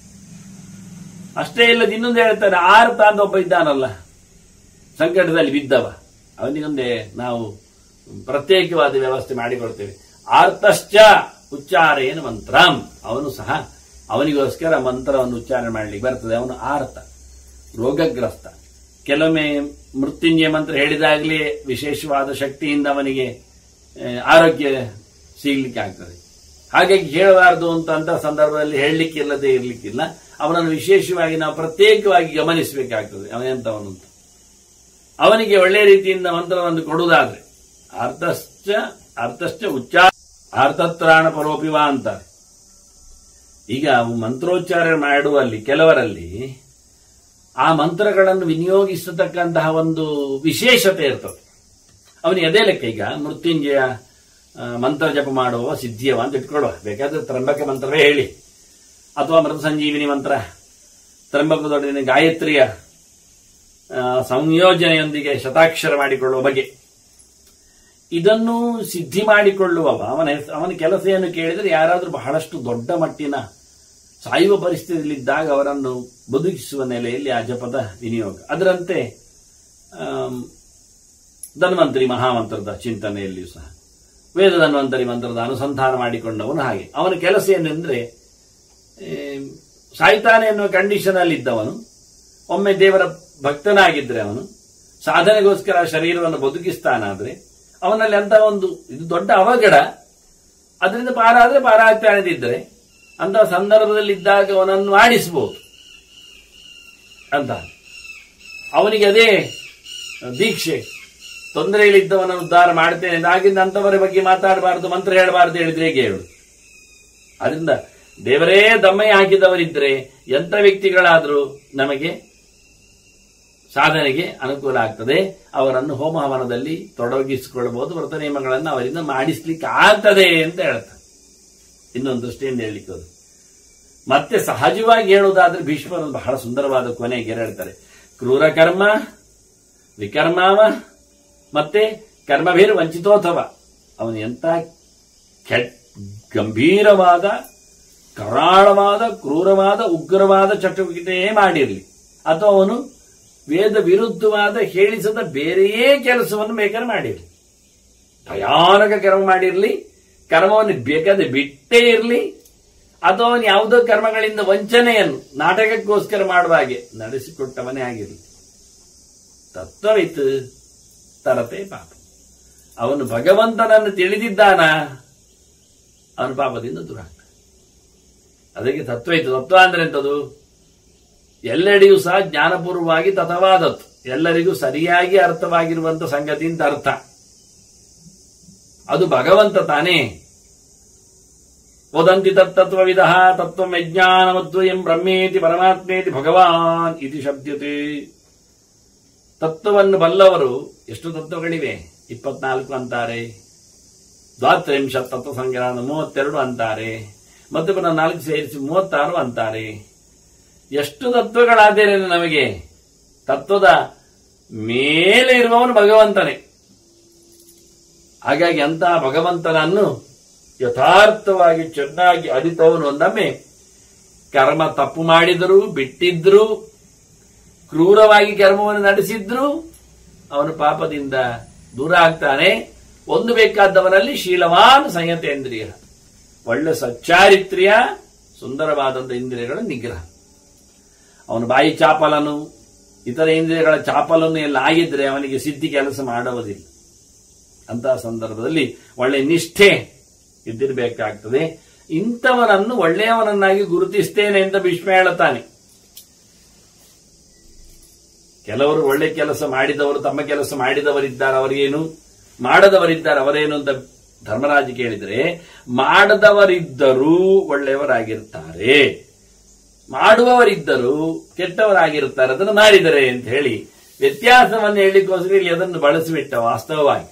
ಅಷ್ಟೇ ಇಲ್ಲದ ಇನ್ನೊಂದು ಹೇಳ್ತಾರೆ ಆರ್ತ ಅಂತ ಒಬ್ಬ ಇದ್ದಾನಲ್ಲ ಸಂಕಟದಲ್ಲಿ ಬಿದ್ದವ ಅವನಿಗೊಂದೇ ನಾವು ಪ್ರತ್ಯೇಕವಾದ ವ್ಯವಸ್ಥೆ ಮಾಡಿಕೊಡ್ತೇವೆ ಆರ್ತಶ್ಚ ಉಚ್ಚಾರೇನ ಮಂತ್ರಂ ಅವನು ಸಹ ಅವನಿಗೋಸ್ಕರ ಮಂತ್ರವನ್ನು ಉಚ್ಚಾರಣೆ ಮಾಡಲಿಕ್ಕೆ ಬರ್ತದೆ ಅವನು ಆರ್ತ ರೋಗಗ್ರಸ್ತ ಕೆಲವೊಮ್ಮೆ ಮೃತ್ಯುಂಜಯ ಮಂತ್ರ ಹೇಳಿದಾಗಲೇ ವಿಶೇಷವಾದ ಶಕ್ತಿಯಿಂದ ಅವನಿಗೆ ಆ, ಆರೋಗ್ಯ ಸಿಗ್ಲಿಕ್ಕೆ ಆಗ್ತದೆ ಹಾಗಾಗಿ ಹೇಳಬಾರದು ಅಂತ ಅಂತ ಸಂದರ್ಭದಲ್ಲಿ ಹೇಳಲಿಕ್ಕಿಲ್ಲದೆ ಇರ್ಲಿಕ್ಕಿಲ್ಲ ಅವನನ್ನು ವಿಶೇಷವಾಗಿ ನಾವು ಪ್ರತ್ಯೇಕವಾಗಿ ಗಮನಿಸಬೇಕಾಗ್ತದೆ ಅವನೆಂತವನು ಅಂತ ಅವನಿಗೆ ಒಳ್ಳೆ ರೀತಿಯಿಂದ ಮಂತ್ರವನ್ನು ಕೊಡುವುದಾದ್ರೆ ಅರ್ಥಶ್ಚ ಅರ್ಥಶ್ಚ ಉಚ್ಚಾರ ಅರ್ಥತ್ರಾಣ ಪರೋಪಿವ ಅಂತಾರೆ ಈಗ ಅವು ಮಂತ್ರೋಚ್ಚಾರ ಮಾಡುವಲ್ಲಿ ಕೆಲವರಲ್ಲಿ ಆ ಮಂತ್ರಗಳನ್ನು ವಿನಿಯೋಗಿಸತಕ್ಕಂತಹ ಒಂದು ವಿಶೇಷತೆ ಇರ್ತದೆ ಅವನಿಗೆ ಅದೇ ಲೆಕ್ಕ ಈಗ ಮೃತ್ಯುಂಜಯ ಆ, ಮಂತ್ರ ಜಪ ಮಾಡುವ ಸಿದ್ಧಿಯವ ಅಂತ ಇಟ್ಕೊಳ್ಳುವ ಬೇಕಾದ್ರೆ ತ್ರಂಬಕ ಮಂತ್ರವೇ ಹೇಳಿ ಅಥವಾ ಮೃತ ಸಂಜೀವಿನಿ ಮಂತ್ರ ತ್ರಂಬಕದೊಡನೆ ಗಾಯತ್ರಿಯ ಆ, ಸಂಯೋಜನೆಯೊಂದಿಗೆ ಶತಾಕ್ಷರ ಮಾಡಿಕೊಳ್ಳುವ ಬಗೆ ಇದನ್ನು ಸಿದ್ಧಿ ಮಾಡಿಕೊಳ್ಳುವವ ಅವನ ಹೆಸ- ಅವನ ಕೆಲಸ ಏನು ಕೇಳಿದರೆ ಯಾರಾದರೂ ಬಹಳಷ್ಟು ದೊಡ್ಡ ಮಟ್ಟಿನ ಸಾಯುವ ಪರಿಸ್ಥಿತಿಯಲ್ಲಿದ್ದಾಗ ಅವರನ್ನು ಬದುಕಿಸುವ ನೆಲೆಯಲ್ಲಿ ಆ ಜಪದ ವಿನಿಯೋಗ ಅದರಂತೆ ಆಮ್, ಧನ್ವಂತರಿ ಮಹಾಮಂತ್ರದ ಚಿಂತನೆಯಲ್ಲಿಯೂ ಸಹ ವೇದ ಧನ್ವಂತರಿ ಮಂತ್ರದ ಅನುಸಂಧಾನ ಮಾಡಿಕೊಂಡವನು ಹಾಗೆ ಅವನ ಕೆಲಸ ಏನೆಂದ್ರೆ ಏಮ್, ಸಾಯ್ತಾನೆ ಎನ್ನುವ ಕಂಡೀಷನ್ ಅಲ್ಲಿ ಇದ್ದವನು ಒಮ್ಮೆ ದೇವರ ಭಕ್ತನಾಗಿದ್ರೆ ಅವನು ಸಾಧನೆಗೋಸ್ಕರ ಶರೀರವನ್ನು ಬದುಕಿಸ್ತಾನಾದ್ರೆ ಅವನಲ್ಲಿ ಅಂತ ಒಂದು ಇದು ದೊಡ್ಡ ಅವಘಡ ಅದರಿಂದ ಪಾರಾದ್ರೆ ಪಾರಾಗ್ತಾನೆದಿದ್ರೆ ಅಂತ ಸಂದರ್ಭದಲ್ಲಿ ಇದ್ದಾಗ ಅವನನ್ನು ಆಡಿಸಬಹುದು ಅಂತ ಅವನಿಗೆ ಅದೇ ದೀಕ್ಷೆ ತೊಂದರೆಯಲ್ಲಿದ್ದವನನ್ನು ಉದ್ಧಾರ ಮಾಡ್ತೇನೆ ಆಗಿಂದ ಅಂತವರ ಬಗ್ಗೆ ಮಾತಾಡಬಾರದು ಮಂತ್ರ ಹೇಳಬಾರದು ಹೇಳಿದ್ರೆ ಹೇಗೆ ಹೇಳು ಅದರಿಂದ ದೇವರೇ ದಮ್ಮಯ್ಯ ಹಾಕಿದವರಿದ್ರೆ ಎಂಥ ವ್ಯಕ್ತಿಗಳಾದರೂ ನಮಗೆ ಸಾಧನೆಗೆ ಅನುಕೂಲ ಆಗ್ತದೆ ಅವರನ್ನು ಹೋಮ ಹವನದಲ್ಲಿ ತೊಡಗಿಸಿಕೊಳ್ಳಬಹುದು ವ್ರತ ನಿಯಮಗಳನ್ನು ಅವರಿಂದ ಮಾಡಿಸ್ಲಿಕ್ಕೆ ಆಗ್ತದೆ ಅಂತ ಹೇಳ್ತಾರೆ ಇನ್ನೊಂದು ದೃಷ್ಟಿಯಿಂದ ಹೇಳಲಿಕ್ಕೆ ಹೋದ್ರೆ. ಮತ್ತೆ ಸಹಜವಾಗಿ ಹೇಳುವುದಾದ್ರೆ ಭೀಷ್ಮರು ಬಹಳ ಸುಂದರವಾದ ಕೊನೆಗೆ ಹೇಳ್ತಾರೆ ಕ್ರೂರ ಕರ್ಮ ವಿಕರ್ಮಾವ ಮತ್ತೆ ಕರ್ಮಭೀರ ವಂಚಿತೋಥವ ಅವನು ಎಂತ ಕೆಟ್ ಗಂಭೀರವಾದ ಕರಾಳವಾದ ಕ್ರೂರವಾದ ಉಗ್ರವಾದ ಚಟುವಟಿಕೆಯೇ ಮಾಡಿರಲಿ ಅಥವಾ ಅವನು ವೇದ ವಿರುದ್ಧವಾದ ಹೇಳಿಸದ ಬೇರೆಯೇ ಕೆಲಸವನ್ನು ಬೇಕಾದ್ರೆ ಮಾಡಿರಲಿ ಭಯಾನಕ ಕರ್ಮ ಮಾಡಿರಲಿ ಕರ್ಮವನ್ನು ಬೇಕಾದ್ರೆ ಬಿಟ್ಟೇ ಇರಲಿ ಅಥವಾ ಅವನು ಯಾವುದೋ ಕರ್ಮಗಳಿಂದ ವಂಚನೆಯನ್ನು ನಾಟಕಕ್ಕೋಸ್ಕರ ಮಾಡುವ ಹಾಗೆ ನಡೆಸಿಕೊಟ್ಟವನೇ ಆಗಿರಲಿ ತತ್ವವಿತ್ತು ತರತೆ ಪಾಪ ಅವನು ಭಗವಂತನನ್ನು ತಿಳಿದಿದ್ದಾನ ಅವನ ಪಾಪದಿಂದ ದೂರ ಆಗ್ತಾನೆ ಅದಕ್ಕೆ ತತ್ವ ಇತ್ತು ತತ್ವ ಅಂದ್ರೆ ಎಂಥದ್ದು ಎಲ್ಲೆಡೆಯೂ ಸಹ ಜ್ಞಾನಪೂರ್ವವಾಗಿ ತಥವಾದತ್ತು ಎಲ್ಲರಿಗೂ ಸರಿಯಾಗಿ ಅರ್ಥವಾಗಿರುವಂತ ಸಂಗತಿ ಅಂತ ಅರ್ಥ ಅದು ಭಗವಂತ ತಾನೇ ವದಂತಿ ತತ್ತತ್ವವಿದ ತತ್ವ ಯಜ್ಞಾನಮದ್ವಯಂ ಬ್ರಹ್ಮೇತಿ ಪರಮಾತ್ಮೇತಿ ಭಗವಾನ್ ಇತಿ ಶಬ್ದತೆ ತತ್ವವನ್ನು ಬಲ್ಲವರು ಎಷ್ಟು ತತ್ವಗಳಿವೆ ಇಪ್ಪತ್ನಾಲ್ಕು ಅಂತಾರೆ ದ್ವಾತ್ರಿಂಶ ತತ್ವ ಸಂಗ್ರಹ ಮೂವತ್ತೆರಡು ಅಂತಾರೆ ಮತ್ತೆ ಪುನಃ ನಾಲ್ಕು ಸೇರಿಸಿ ಮೂವತ್ತಾರು ಅಂತಾರೆ ಎಷ್ಟು ತತ್ವಗಳಾದರೆ ನಮಗೆ ತತ್ವದ ಮೇಲೆ ಇರುವವನು ಭಗವಂತನೇ ಹಾಗಾಗಿ ಅಂತಹ ಭಗವಂತನನ್ನು ಯಥಾರ್ಥವಾಗಿ ಚೆನ್ನಾಗಿ ಅರಿತವನು ಒಂದೊಮ್ಮೆ ಕರ್ಮ ತಪ್ಪು ಮಾಡಿದರೂ ಬಿಟ್ಟಿದ್ರು ಕ್ರೂರವಾಗಿ ಕರ್ಮವನ್ನು ನಡೆಸಿದ್ರು ಅವನು ಪಾಪದಿಂದ ದೂರ ಆಗ್ತಾನೆ ಒಂದು ಬೇಕಾದವನಲ್ಲಿ ಶೀಲವಾನ್ ಸಂಯತೇಂದ್ರಿಯ ಒಳ್ಳೆ ಸಚ್ಚಾರಿತ್ರ್ಯ ಸುಂದರವಾದಂಥ ಇಂದ್ರಿಯಗಳ ನಿಗ್ರಹ ಅವನು ಬಾಯಿ ಚಾಪಲನು ಇತರ ಇಂದ್ರಿಯಗಳ ಚಾಪಲನ್ನು ಎಲ್ಲ ಆಗಿದ್ರೆ ಅವನಿಗೆ ಸಿದ್ಧಿ ಕೆಲಸ ಮಾಡುವುದಿಲ್ಲ ಅಂತಹ ಸಂದರ್ಭದಲ್ಲಿ ಒಳ್ಳೆ ನಿಷ್ಠೆ ಇದ್ದಿರಬೇಕಾಗ್ತದೆ ಇಂಥವನನ್ನು ಒಳ್ಳೆಯವನನ್ನಾಗಿ ಗುರುತಿಸ್ತೇನೆ ಅಂತ ಭೀಷ್ಮ ಹೇಳುತ್ತಾನೆ ಕೆಲವರು ಒಳ್ಳೆ ಕೆಲಸ ಮಾಡಿದವರು ತಮ್ಮ ಕೆಲಸ ಮಾಡಿದವರಿದ್ದಾರೆ ಅವರಿಗೇನು ಮಾಡದವರಿದ್ದಾರೆ ಅವರೇನು ಅಂತ ಧರ್ಮರಾಜ ಕೇಳಿದರೆ ಮಾಡದವರಿದ್ದರೂ ಒಳ್ಳೆಯವರಾಗಿರ್ತಾರೆ ಮಾಡುವವರಿದ್ದರೂ ಕೆಟ್ಟವರಾಗಿರುತ್ತಾರೆ ಅದನ್ನು ಮಾಡಿದರೆ ಅಂತ ಹೇಳಿ ವ್ಯತ್ಯಾಸವನ್ನು ಹೇಳಲಿಕ್ಕೋಸ್ಕರ ಇಲ್ಲಿ ಅದನ್ನು ಬಳಸಿಬಿಟ್ಟ ವಾಸ್ತವವಾಗಿ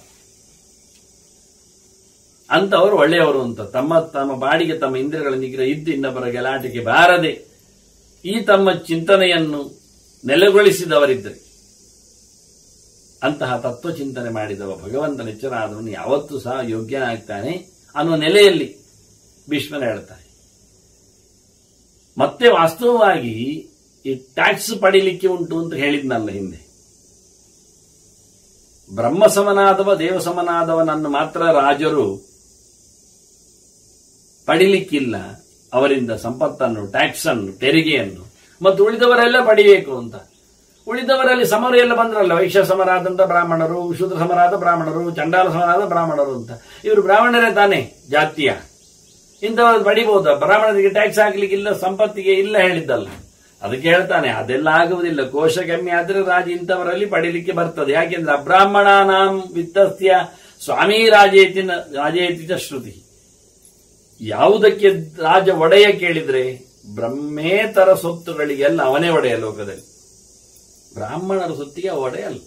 ಅಂತವರು ಒಳ್ಳೆಯವರು ಅಂತ ತಮ್ಮ ತಮ್ಮ ಬಾಡಿಗೆ ತಮ್ಮ ಇಂದ್ರಿಯಗಳ ನಿಗ್ರಹ ಇದ್ದು ಇನ್ನೊಬ್ಬರ ಗಲಾಟೆಗೆ ಬಾರದೆ ಈ ತಮ್ಮ ಚಿಂತನೆಯನ್ನು ನೆಲೆಗೊಳಿಸಿದವರಿದ್ದರೆ ಅಂತಹ ತತ್ವಚಿಂತನೆ ಮಾಡಿದವ ಭಗವಂತನ ಎಚ್ಚರಾದವನು ಯಾವತ್ತೂ ಸಹ ಯೋಗ್ಯನಾಗ್ತಾನೆ ಅನ್ನುವ ನೆಲೆಯಲ್ಲಿ ಭೀಷ್ಮನ ಹೇಳ್ತಾರೆ ಮತ್ತೆ ವಾಸ್ತವವಾಗಿ ಈ ಟ್ಯಾಕ್ಸ್ ಪಡಿಲಿಕ್ಕೆ ಉಂಟು ಅಂತ ಹೇಳಿದ್ನಲ್ಲ ಹಿಂದೆ ಬ್ರಹ್ಮ ಸಮನಾದವ ದೇವ ಸಮನಾದವನನ್ನು ಮಾತ್ರ ರಾಜರು ಪಡಿಲಿಕ್ಕಿಲ್ಲ ಅವರಿಂದ ಸಂಪತ್ತನ್ನು ಟ್ಯಾಕ್ಸ್ ಅನ್ನು ತೆರಿಗೆಯನ್ನು ಮತ್ತು ಉಳಿದವರೆಲ್ಲ ಪಡಿಬೇಕು ಅಂತ ಉಳಿದವರಲ್ಲಿ ಸಮರು ಎಲ್ಲ ಬಂದ್ರಲ್ಲ ವೈಶ್ಯ ಸಮರಾದಂತ ಬ್ರಾಹ್ಮಣರು ಶೂದ್ರ ಸಮರಾದ ಬ್ರಾಹ್ಮಣರು ಚಂಡಾಲ ಸಮರಾದ ಬ್ರಾಹ್ಮಣರು ಅಂತ ಇವರು ಬ್ರಾಹ್ಮಣರೇ ತಾನೇ ಜಾತಿಯ ಇಂಥವ್ರು ಪಡಿಬಹುದಾ ಬ್ರಾಹ್ಮಣರಿಗೆ ಟ್ಯಾಕ್ಸ್ ಹಾಕ್ಲಿಕ್ಕಿಲ್ಲ ಸಂಪತ್ತಿಗೆ ಇಲ್ಲ ಹೇಳಿದ್ದಲ್ಲ ಅದಕ್ಕೆ ಹೇಳ್ತಾನೆ ಅದೆಲ್ಲ ಆಗುವುದಿಲ್ಲ ಕೋಶ ಕಮ್ಮಿ ಆದ್ರೆ ರಾಜ ಇಂಥವರಲ್ಲಿ ಪಡಿಲಿಕ್ಕೆ ಬರ್ತದೆ ಯಾಕೆಂದ್ರೆ ಅಬ್ರಾಹ್ಮಣಾನಾಂ ವಿತ್ತಸ್ಯ ಸ್ವಾಮಿ ರಾಜೇತಿನ ರಾಜೇತಿಚ ಶ್ರುತಿ ಯಾವುದಕ್ಕೆ ರಾಜ ಒಡೆಯ ಕೇಳಿದ್ರೆ ಬ್ರಹ್ಮೇತರ ಸೊತ್ತುಗಳಿಗೆಲ್ಲ ಅವನೇ ಒಡೆಯ ಲೋಕದಲ್ಲಿ ಬ್ರಾಹ್ಮಣರ ಸೊತ್ತಿಗೆ ಅವ ಒಡೆಯಲ್ಲ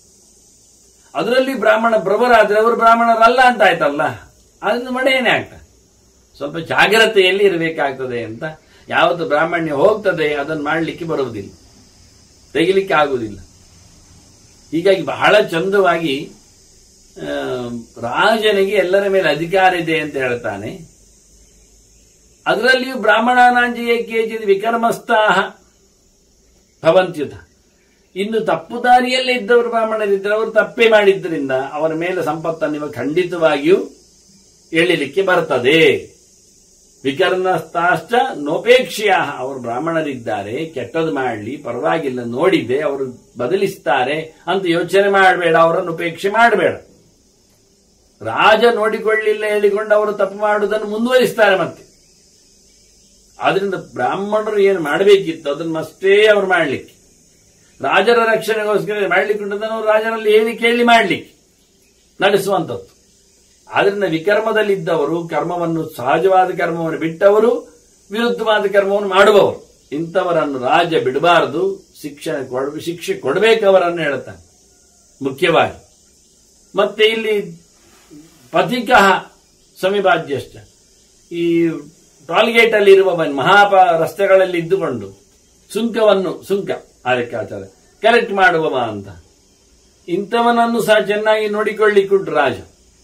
ಅದರಲ್ಲಿ ಬ್ರಾಹ್ಮಣ ಪ್ರಭರಾದ್ರೆ ಅವರು ಬ್ರಾಹ್ಮಣರಲ್ಲ ಅಂತ ಆಯ್ತಲ್ಲ ಅದರಿಂದ ಒಡೆಯನೇ ಆಗ್ತದೆ ಸ್ವಲ್ಪ ಜಾಗ್ರತೆಯಲ್ಲಿ ಇರಬೇಕಾಗ್ತದೆ ಅಂತ ಯಾವತ್ತು ಬ್ರಾಹ್ಮಣ್ಯ ಹೋಗ್ತದೆ ಅದನ್ನು ಮಾಡಲಿಕ್ಕೆ ಬರುವುದಿಲ್ಲ ತೆಗಿಲಿಕ್ಕೆ ಆಗುವುದಿಲ್ಲ ಹೀಗಾಗಿ ಬಹಳ ಚಂದವಾಗಿ ಆ, ರಾಜನಿಗೆ ಎಲ್ಲರ ಮೇಲೆ ಅಧಿಕಾರ ಇದೆ ಅಂತ ಹೇಳ್ತಾನೆ ಅದರಲ್ಲಿಯೂ ಬ್ರಾಹ್ಮಣಾನಾಂಜಿಯ ಕೇಚಿದ ವಿಕರ್ಮಸ್ತಾಹ ಭವಂತ್ಯುತ ಇನ್ನು ತಪ್ಪು ದಾರಿಯಲ್ಲೇ ಇದ್ದವರು ಬ್ರಾಹ್ಮಣರಿದ್ದರೆ ಅವರು ತಪ್ಪೇ ಮಾಡಿದ್ದರಿಂದ ಅವರ ಮೇಲೆ ಸಂಪತ್ತನ್ನು ಇವ ಖಂಡಿತವಾಗಿಯೂ ಎಳಿಲಿಕ್ಕೆ ಬರ್ತದೆ ವಿಕರ್ಣಸ್ತಾಶ್ಚ ನೋಪೇಕ್ಷಿಯ ಅವರು ಬ್ರಾಹ್ಮಣರಿದ್ದಾರೆ ಕೆಟ್ಟದ್ದು ಮಾಡಲಿ ಪರವಾಗಿಲ್ಲ ನೋಡಿದ್ದೆ ಅವರು ಬದಲಿಸ್ತಾರೆ ಅಂತ ಯೋಚನೆ ಮಾಡಬೇಡ ಅವರನ್ನು ಉಪೇಕ್ಷೆ ಮಾಡಬೇಡ ರಾಜ ನೋಡಿಕೊಳ್ಳಿಲ್ಲ ಹೇಳಿಕೊಂಡು ಅವರು ತಪ್ಪು ಮಾಡುವುದನ್ನು ಮುಂದುವರಿಸ್ತಾರೆ ಮತ್ತೆ ಆದ್ರಿಂದ ಬ್ರಾಹ್ಮಣರು ಏನು ಮಾಡಬೇಕಿತ್ತು ಅದನ್ನಷ್ಟೇ ಅವರು ಮಾಡಲಿಕ್ಕೆ ರಾಜರ ರಕ್ಷಣೆಗೋಸ್ಕರ ಮಾಡ್ಲಿಕ್ಕೆ ಉಂಟದನ್ನು ಅವರು ರಾಜರಲ್ಲಿ ಹೇಳಿ ಕೇಳಿ ಮಾಡಲಿಕ್ಕೆ ನಡೆಸುವಂಥದ್ದು ಆದ್ರಿಂದ ವಿಕರ್ಮದಲ್ಲಿದ್ದವರು ಕರ್ಮವನ್ನು ಸಹಜವಾದ ಕರ್ಮವನ್ನು ಬಿಟ್ಟವರು ವಿರುದ್ಧವಾದ ಕರ್ಮವನ್ನು ಮಾಡುವವರು ಇಂಥವರನ್ನು ರಾಜ ಬಿಡಬಾರದು ಶಿಕ್ಷಣ ಕೊಡ ಶಿಕ್ಷೆ ಕೊಡಬೇಕವರನ್ನು ಹೇಳ್ತಾನೆ ಮುಖ್ಯವಾಗಿ ಮತ್ತೆ ಇಲ್ಲಿ ಪಥಿಕ ಸಮಿಭಾಜ್ಯಶ್ಚ ಈ ಟೋಲ್ಗೇಟ್ ಅಲ್ಲಿ ಇರುವ ಮಹಾಪ ರಸ್ತೆಗಳಲ್ಲಿ ಇದ್ದುಕೊಂಡು ಸುಂಕವನ್ನು ಸುಂಕ ಆ ಲೆಕ್ಕಾಚಾರ ಕಲೆಕ್ಟ್ ಮಾಡುವವ ಅಂತ ಇಂಥವನನ್ನು ಸಹ ಚೆನ್ನಾಗಿ ನೋಡಿಕೊಳ್ಳಿಕ್ಕುಂಟು ರಾಜ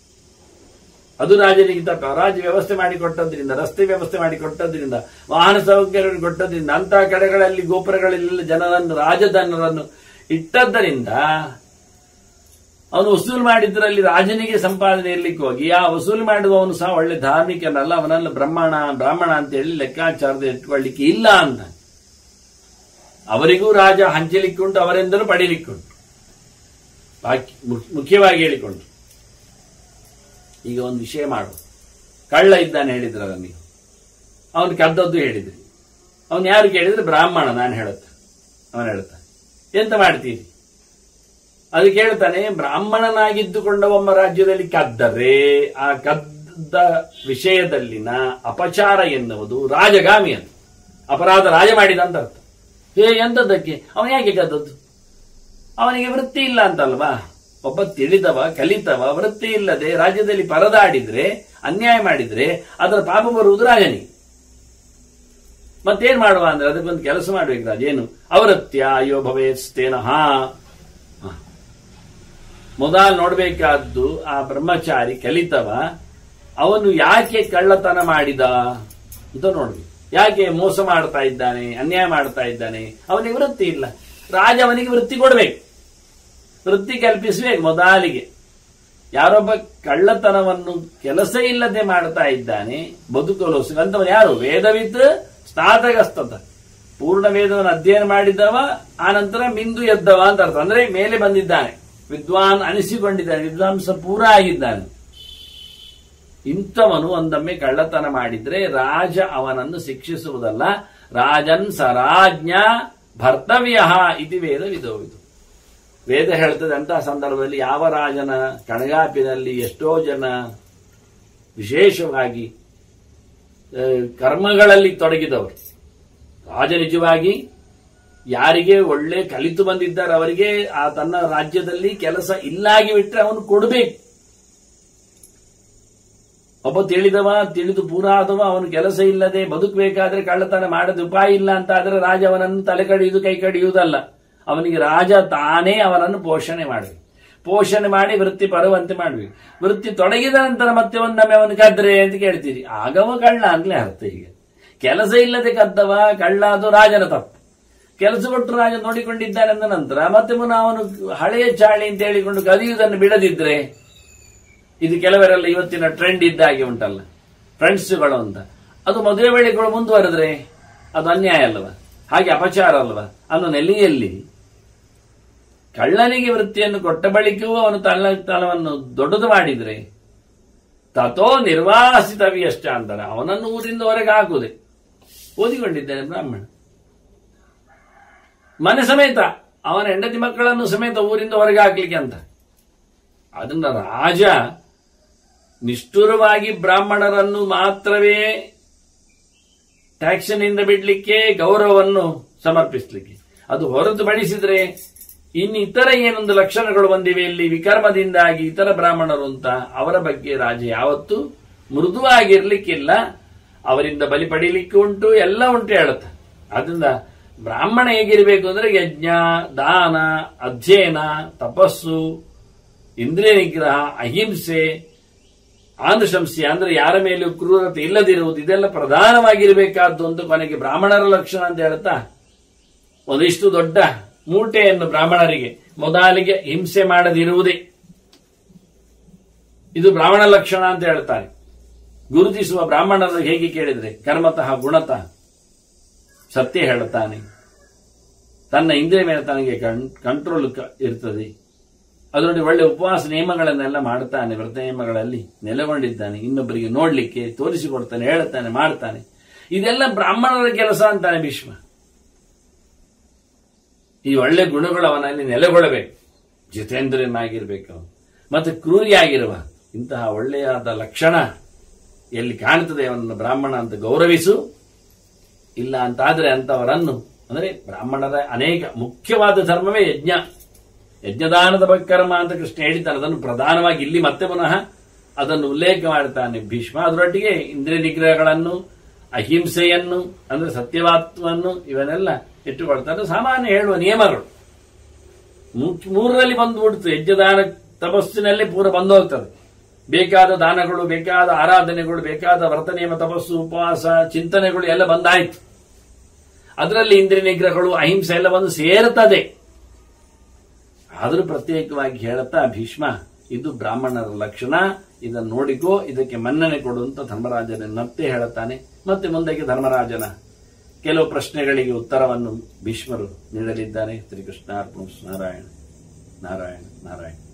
ಅದು ರಾಜನಿಗೆ ತಪ್ಪ ರಾಜ ವ್ಯವಸ್ಥೆ ಮಾಡಿಕೊಟ್ಟದ್ರಿಂದ ರಸ್ತೆ ವ್ಯವಸ್ಥೆ ಮಾಡಿಕೊಟ್ಟದ್ರಿಂದ ವಾಹನ ಸೌಕರ್ಯ ಕೊಟ್ಟದ್ರಿಂದ ಅಂತಹ ಕಡೆಗಳಲ್ಲಿ ಗೋಪುರಗಳಲ್ಲೆಲ್ಲ ಜನರನ್ನು ರಾಜಧನರನ್ನು ಇಟ್ಟದ್ದರಿಂದ ಅವನು ವಸೂಲು ಮಾಡಿದ್ರಲ್ಲಿ ರಾಜನಿಗೆ ಸಂಪಾದನೆ ಇರ್ಲಿಕ್ಕೆ ಹೋಗಿ ಆ ವಸೂಲು ಮಾಡುವವನು ಸಹ ಒಳ್ಳೆ ಧಾರ್ಮಿಕನಲ್ಲ ಅವನಲ್ಲ ಬ್ರಹ್ಮಣ ಬ್ರಾಹ್ಮಣ ಅಂತ ಹೇಳಿ ಲೆಕ್ಕಾಚಾರದ ಇಟ್ಕೊಳ್ಳಿಕ್ಕೆ ಇಲ್ಲ ಅಂತ ಅವರಿಗೂ ರಾಜ ಹಂಚಲಿಕ್ಕುಂಟು ಅವರಿಂದಲೂ ಪಡೀಲಿಕ್ಕುಂಟು ಬಾಕಿ ಮು- ಮುಖ್ಯವಾಗಿ ಹೇಳಿಕೊಂಡು ಈಗ ಒಂದು ವಿಷಯ ಮಾಡು ಕಳ್ಳ ಇದ್ದಾನೆ ಹೇಳಿದ್ರಲ್ಲ ನೀವು ಅವನು ಕದ್ದದ್ದು ಹೇಳಿದ್ರಿ ಅವನು ಯಾರು ಕೇಳಿದ್ರೆ ಬ್ರಾಹ್ಮಣ ನಾನು ಹೇಳುತ್ತ ಅವನು ಹೇಳ್ತಾನೆ ಎಂತ ಮಾಡ್ತೀರಿ ಅದಕ್ಕೆ ಹೇಳ್ತಾನೆ ಬ್ರಾಹ್ಮಣನಾಗಿದ್ದುಕೊಂಡ ಒಬ್ಬ ರಾಜ್ಯದಲ್ಲಿ ಕದ್ದರೆ ಆ ಕದ್ದ ವಿಷಯದಲ್ಲಿನ ಅಪಚಾರ ಎನ್ನುವುದು ರಾಜಗಾಮಿ ಅಂತ ಅಪರಾಧ ರಾಜ ಮಾಡಿದ ಅಂತ ಅರ್ಥ ಹೇ ಎಂತದ್ದಕ್ಕೆ ಅವನು ಯಾಕೆ ಕದ್ದದ್ದು ಅವನಿಗೆ ವೃತ್ತಿ ಇಲ್ಲ ಅಂತಲ್ವಾ ಒಬ್ಬ ತಿಳಿದವ ಕಲಿತವ ವೃತ್ತಿ ಇಲ್ಲದೆ ರಾಜ್ಯದಲ್ಲಿ ಪರದಾಡಿದ್ರೆ ಅನ್ಯಾಯ ಮಾಡಿದ್ರೆ ಅದರ ಪಾಪ ಬರುವುದು ರಾಜನಿಗೆ ಮತ್ತೇನ್ ಮಾಡುವ ಅಂದ್ರೆ ಅದಕ್ಕೊಂದು ಕೆಲಸ ಮಾಡ್ಬೇಕು ರಾಜ ಏನು ಅವರತ್ಯ ಅಯ್ಯೋ ಭವೇಸ್ತೇನ ಹಾ ಹ. ಮೊದಲು ನೋಡ್ಬೇಕಾದ್ದು ಆ ಬ್ರಹ್ಮಚಾರಿ ಕಲಿತವ ಅವನು ಯಾಕೆ ಕಳ್ಳತನ ಮಾಡಿದ ಅಂತ ನೋಡ್ಬೇಕು ಯಾಕೆ ಮೋಸ ಮಾಡ್ತಾ ಇದ್ದಾನೆ ಅನ್ಯಾಯ ಮಾಡ್ತಾ ಇದ್ದಾನೆ ಅವನಿಗೆ ವೃತ್ತಿ ಇಲ್ಲ ರಾಜ ಅವನಿಗೆ ವೃತ್ತಿ ಕೊಡ್ಬೇಕು ವೃತ್ತಿ ಕಲ್ಪಿಸಬೇಕು ಮೊದಲಿಗೆ ಯಾರೊಬ್ಬ ಕಳ್ಳತನವನ್ನು ಕೆಲಸ ಇಲ್ಲದೆ ಮಾಡ್ತಾ ಇದ್ದಾನೆ ಬದುಕಲು ಅಂತವನು ಯಾರು ವೇದವಿತ್ ಸ್ನಾತಕಸ್ತತ ಪೂರ್ಣ ವೇದವನ್ನು ಅಧ್ಯಯನ ಮಾಡಿದವ ಆನಂತರ ಮಿಂದು ಎದ್ದವ ಅಂತ ಅರ್ಥ ಅಂದ್ರೆ ಮೇಲೆ ಬಂದಿದ್ದಾನೆ ವಿದ್ವಾನ್ ಅನಿಸಿಕೊಂಡಿದ್ದಾನೆ ವಿದ್ವಾಂಸ ಪೂರ ಆಗಿದ್ದಾನೆ ಇಂಥವನು ಒಂದೊಮ್ಮೆ ಕಳ್ಳತನ ಮಾಡಿದ್ರೆ ರಾಜ ಅವನನ್ನು ಶಿಕ್ಷಿಸುವುದಲ್ಲ ರಾಜನ್ ಸರಾಜ್ಞ ಭರ್ತವ್ಯ ಇತಿ ವೇದ ವಿಧೋವಿದು ವೇದ ಹೇಳ್ತದೆ ಅಂತಹ ಸಂದರ್ಭದಲ್ಲಿ ಯಾವ ರಾಜನ ಕಣಗಾಪಿನಲ್ಲಿ ಎಷ್ಟೋ ಜನ ವಿಶೇಷವಾಗಿ ಆ, ಕರ್ಮಗಳಲ್ಲಿ ತೊಡಗಿದವರು ರಾಜ ನಿಜವಾಗಿ ಯಾರಿಗೆ ಒಳ್ಳೆ ಕಲಿತು ಬಂದಿದ್ದಾರೆ ಅವರಿಗೆ ಆ ತನ್ನ ರಾಜ್ಯದಲ್ಲಿ ಕೆಲಸ ಇಲ್ಲಾಗಿ ಬಿಟ್ರೆ ಅವನು ಕೊಡಬೇಕು ಒಬ್ಬ ತಿಳಿದವ ತಿಳಿದು ಪೂರ ಆದವ ಅವನು ಕೆಲಸ ಇಲ್ಲದೆ ಬದುಕಬೇಕಾದ್ರೆ ಕಳ್ಳತನ ಮಾಡದ ಉಪಾಯ ಇಲ್ಲ ಅಂತ ಆದ್ರೆ ರಾಜ ಅವನನ್ನು ತಲೆ ಕಡಿಯುವುದು ಕೈ ಕಡಿಯುವುದಲ್ಲ ಅವನಿಗೆ ರಾಜ ತಾನೇ ಅವನನ್ನು ಪೋಷಣೆ ಮಾಡಬೇಕು ಪೋಷಣೆ ಮಾಡಿ ವೃತ್ತಿ ಬರುವಂತೆ ಮಾಡ್ಬೇಕು ವೃತ್ತಿ ತೊಡಗಿದ ನಂತರ ಮತ್ತೆ ಒಂದೊಮ್ಮೆ ಅವನು ಕದ್ರೆ ಅಂತ ಕೇಳ್ತೀರಿ ಆಗವ ಕಳ್ಳ ಅಂತಲೇ ಅರ್ಥ ಈಗ ಕೆಲಸ ಇಲ್ಲದೆ ಕದ್ದವ ಕಳ್ಳ ಅದು ರಾಜನ ತಪ್ಪು ಕೆಲಸ ಕೊಟ್ಟು ರಾಜ ನೋಡಿಕೊಂಡಿದ್ದಾನೆ ಅಂದ ನಂತರ ಮತ್ತೆ ಪುನಃ ಅವನು ಹಳೆಯ ಚಾಳಿ ಅಂತ ಹೇಳಿಕೊಂಡು ಕದಿಯುವುದನ್ನು ಬಿಡದಿದ್ರೆ ಇದು ಕೆಲವರೆಲ್ಲ ಇವತ್ತಿನ ಟ್ರೆಂಡ್ ಇದ್ದಾಗೆ ಉಂಟಲ್ಲ ಫ್ರೆಂಡ್ಸ್ಗಳು ಅಂತ ಅದು ಮದುವೆ ವೇಳೆಗಳು ಮುಂದುವರೆದ್ರೆ ಅದು ಅನ್ಯಾಯ ಅಲ್ಲವ ಹಾಗೆ ಅಪಚಾರ ಅಲ್ವ ಅನ್ನೋ ನೆಲೆಯಲ್ಲಿ ಕಳ್ಳನಿಗೆ ವೃತ್ತಿಯನ್ನು ಕೊಟ್ಟ ಬಳಿಕವೂ ಅವನು ತನ್ನ ತನವನ್ನು ದೊಡ್ಡದು ಮಾಡಿದ್ರೆ ತಥೋ ನಿರ್ವಾಸಿತವ್ಯಷ್ಟ ಅಂತಾನೆ ಅವನನ್ನು ಊರಿಂದ ಹೊರಗೆ ಹಾಕುವುದೇ ಓದಿಕೊಂಡಿದ್ದಾನೆ ಬ್ರಾಹ್ಮಣ ಮನೆ ಸಮೇತ ಅವನ ಹೆಂಡತಿ ಮಕ್ಕಳನ್ನು ಸಮೇತ ಊರಿಂದ ಹೊರಗೆ ಹಾಕ್ಲಿಕ್ಕೆ ಅಂತ ಅದನ್ನ ರಾಜ ನಿಷ್ಠುರವಾಗಿ ಬ್ರಾಹ್ಮಣರನ್ನು ಮಾತ್ರವೇ ಟ್ಯಾಕ್ಸನಿಂದ ಬಿಡ್ಲಿಕ್ಕೆ ಗೌರವವನ್ನು ಸಮರ್ಪಿಸಲಿಕ್ಕೆ ಅದು ಹೊರತು ಬಡಿಸಿದ್ರೆ ಇನ್ನು ಇತರ ಏನೊಂದು ಲಕ್ಷಣಗಳು ಬಂದಿವೆ ಇಲ್ಲಿ ವಿಕರ್ಮದಿಂದಾಗಿ ಇತರ ಬ್ರಾಹ್ಮಣರು ಅಂತ ಅವರ ಬಗ್ಗೆ ರಾಜ ಯಾವತ್ತೂ ಮೃದುವಾಗಿರ್ಲಿಕ್ಕಿಲ್ಲ ಅವರಿಂದ ಬಲಿ ಪಡೀಲಿಕ್ಕೆ ಉಂಟು ಎಲ್ಲ ಉಂಟು ಹೇಳುತ್ತೆ ಅದರಿಂದ ಬ್ರಾಹ್ಮಣ ಹೇಗಿರಬೇಕು ಅಂದ್ರೆ ಯಜ್ಞ ದಾನ ಅಧ್ಯಯನ ತಪಸ್ಸು ಇಂದ್ರಿಯ ನಿಗ್ರಹ ಅಹಿಂಸೆ ಆನುಶಂಸೆ ಅಂದ್ರೆ ಯಾರ ಮೇಲೂ ಕ್ರೂರತೆ ಇಲ್ಲದಿರುವುದು ಇದೆಲ್ಲ ಪ್ರಧಾನವಾಗಿರಬೇಕಾದ್ದು ಅಂತ ಕೊನೆಗೆ ಬ್ರಾಹ್ಮಣರ ಲಕ್ಷಣ ಅಂತ ಹೇಳ್ತಾ ಒಂದಿಷ್ಟು ದೊಡ್ಡ ಮೂಟೆಯನ್ನು ಬ್ರಾಹ್ಮಣರಿಗೆ ಮೊದಲಿಗೆ ಹಿಂಸೆ ಮಾಡದಿರುವುದೇ ಇದು ಬ್ರಾಹ್ಮಣ ಲಕ್ಷಣ ಅಂತ ಹೇಳ್ತಾರೆ ಗುರುತಿಸುವ ಬ್ರಾಹ್ಮಣರು ಹೇಗೆ ಕೇಳಿದ್ರೆ ಕರ್ಮತಃ ಗುಣತಃ ಸತ್ಯ ಹೇಳುತ್ತಾನೆ ತನ್ನ ಇಂದ್ರಿಯ ಮೇಲೆ ತನಗೆ ಕಂಟ್ರೋಲ್ ಇರ್ತದೆ ಅದರಲ್ಲಿ ಒಳ್ಳೆ ಉಪವಾಸ ನಿಯಮಗಳನ್ನೆಲ್ಲ ಮಾಡ್ತಾನೆ ವ್ರತ ನಿಯಮಗಳಲ್ಲಿ ನೆಲೆಗೊಂಡಿದ್ದಾನೆ ಇನ್ನೊಬ್ಬರಿಗೆ ನೋಡ್ಲಿಕ್ಕೆ ತೋರಿಸಿಕೊಡ್ತಾನೆ ಹೇಳ್ತಾನೆ ಮಾಡ್ತಾನೆ ಇದೆಲ್ಲ ಬ್ರಾಹ್ಮಣರ ಕೆಲಸ ಅಂತಾನೆ ಭೀಷ್ಮ ಈ ಒಳ್ಳೆ ಗುಣಗಳು ಅವನಲ್ಲಿ ನೆಲೆಗೊಳ್ಳಬೇಕು ಜಿತೇಂದ್ರನಾಗಿರ್ಬೇಕು ಅವನು ಮತ್ತೆ ಕ್ರೂರಿಯಾಗಿರುವ ಇಂತಹ ಒಳ್ಳೆಯಾದ ಲಕ್ಷಣ ಎಲ್ಲಿ ಕಾಣ್ತದೆ ಅವನನ್ನು ಬ್ರಾಹ್ಮಣ ಅಂತ ಗೌರವಿಸು ಇಲ್ಲ ಅಂತಾದ್ರೆ ಅಂತವರನ್ನು ಅಂದರೆ ಬ್ರಾಹ್ಮಣರ ಅನೇಕ ಮುಖ್ಯವಾದ ಧರ್ಮವೇ ಯಜ್ಞ ಯಜ್ಞದಾನದ ಕರ್ಮ ಅಂತ ಕೃಷ್ಣ ಹೇಳಿದ್ದಾನೆ ಅದನ್ನು ಪ್ರಧಾನವಾಗಿ ಇಲ್ಲಿ ಮತ್ತೆ ಪುನಃ ಅದನ್ನು ಉಲ್ಲೇಖ ಮಾಡ್ತಾನೆ ಭೀಷ್ಮ ಅದರೊಟ್ಟಿಗೆ ಇಂದ್ರಿಯ ನಿಗ್ರಹಗಳನ್ನು ಅಹಿಂಸೆಯನ್ನು ಅಂದ್ರೆ ಸತ್ಯವಾತ್ವವನ್ನು ಇವನ್ನೆಲ್ಲ ಇಟ್ಟುಕೊಳ್ತಾರೆ ಸಾಮಾನ್ಯ ಹೇಳುವ ನಿಯಮಗಳು ಮೂರರಲ್ಲಿ ಬಂದುಬಿಡ್ತು ಯಜ್ಞದಾನ ತಪಸ್ಸಿನಲ್ಲಿ ಪೂರ ಬಂದು ಹೋಗ್ತದೆ ಬೇಕಾದ ದಾನಗಳು ಬೇಕಾದ ಆರಾಧನೆಗಳು ಬೇಕಾದ ವ್ರತ ನಿಯಮ ತಪಸ್ಸು ಉಪವಾಸ ಚಿಂತನೆಗಳು ಎಲ್ಲ ಬಂದಾಯ್ತು ಅದರಲ್ಲಿ ಇಂದ್ರಿಯ ನಿಗ್ರಹಗಳು ಅಹಿಂಸೆ ಎಲ್ಲ ಬಂದು ಸೇರುತ್ತದೆ ಆದರೂ ಪ್ರತ್ಯೇಕವಾಗಿ ಹೇಳುತ್ತಾ ಭೀಷ್ಮ ಇದು ಬ್ರಾಹ್ಮಣರ ಲಕ್ಷಣ ಇದನ್ನು ನೋಡಿಕೋ ಇದಕ್ಕೆ ಮನ್ನಣೆ ಕೊಡು ಅಂತ ಧರ್ಮರಾಜನ ಮತ್ತೆ ಹೇಳುತ್ತಾನೆ ಮತ್ತೆ ಮುಂದಕ್ಕೆ ಧರ್ಮರಾಜನ ಕೆಲವು ಪ್ರಶ್ನೆಗಳಿಗೆ ಉತ್ತರವನ್ನು ಭೀಷ್ಮರು ನೀಡಲಿದ್ದಾರೆ ಶ್ರೀಕೃಷ್ಣ ನಾರಾಯಣ ನಾರಾಯಣ ನಾರಾಯಣ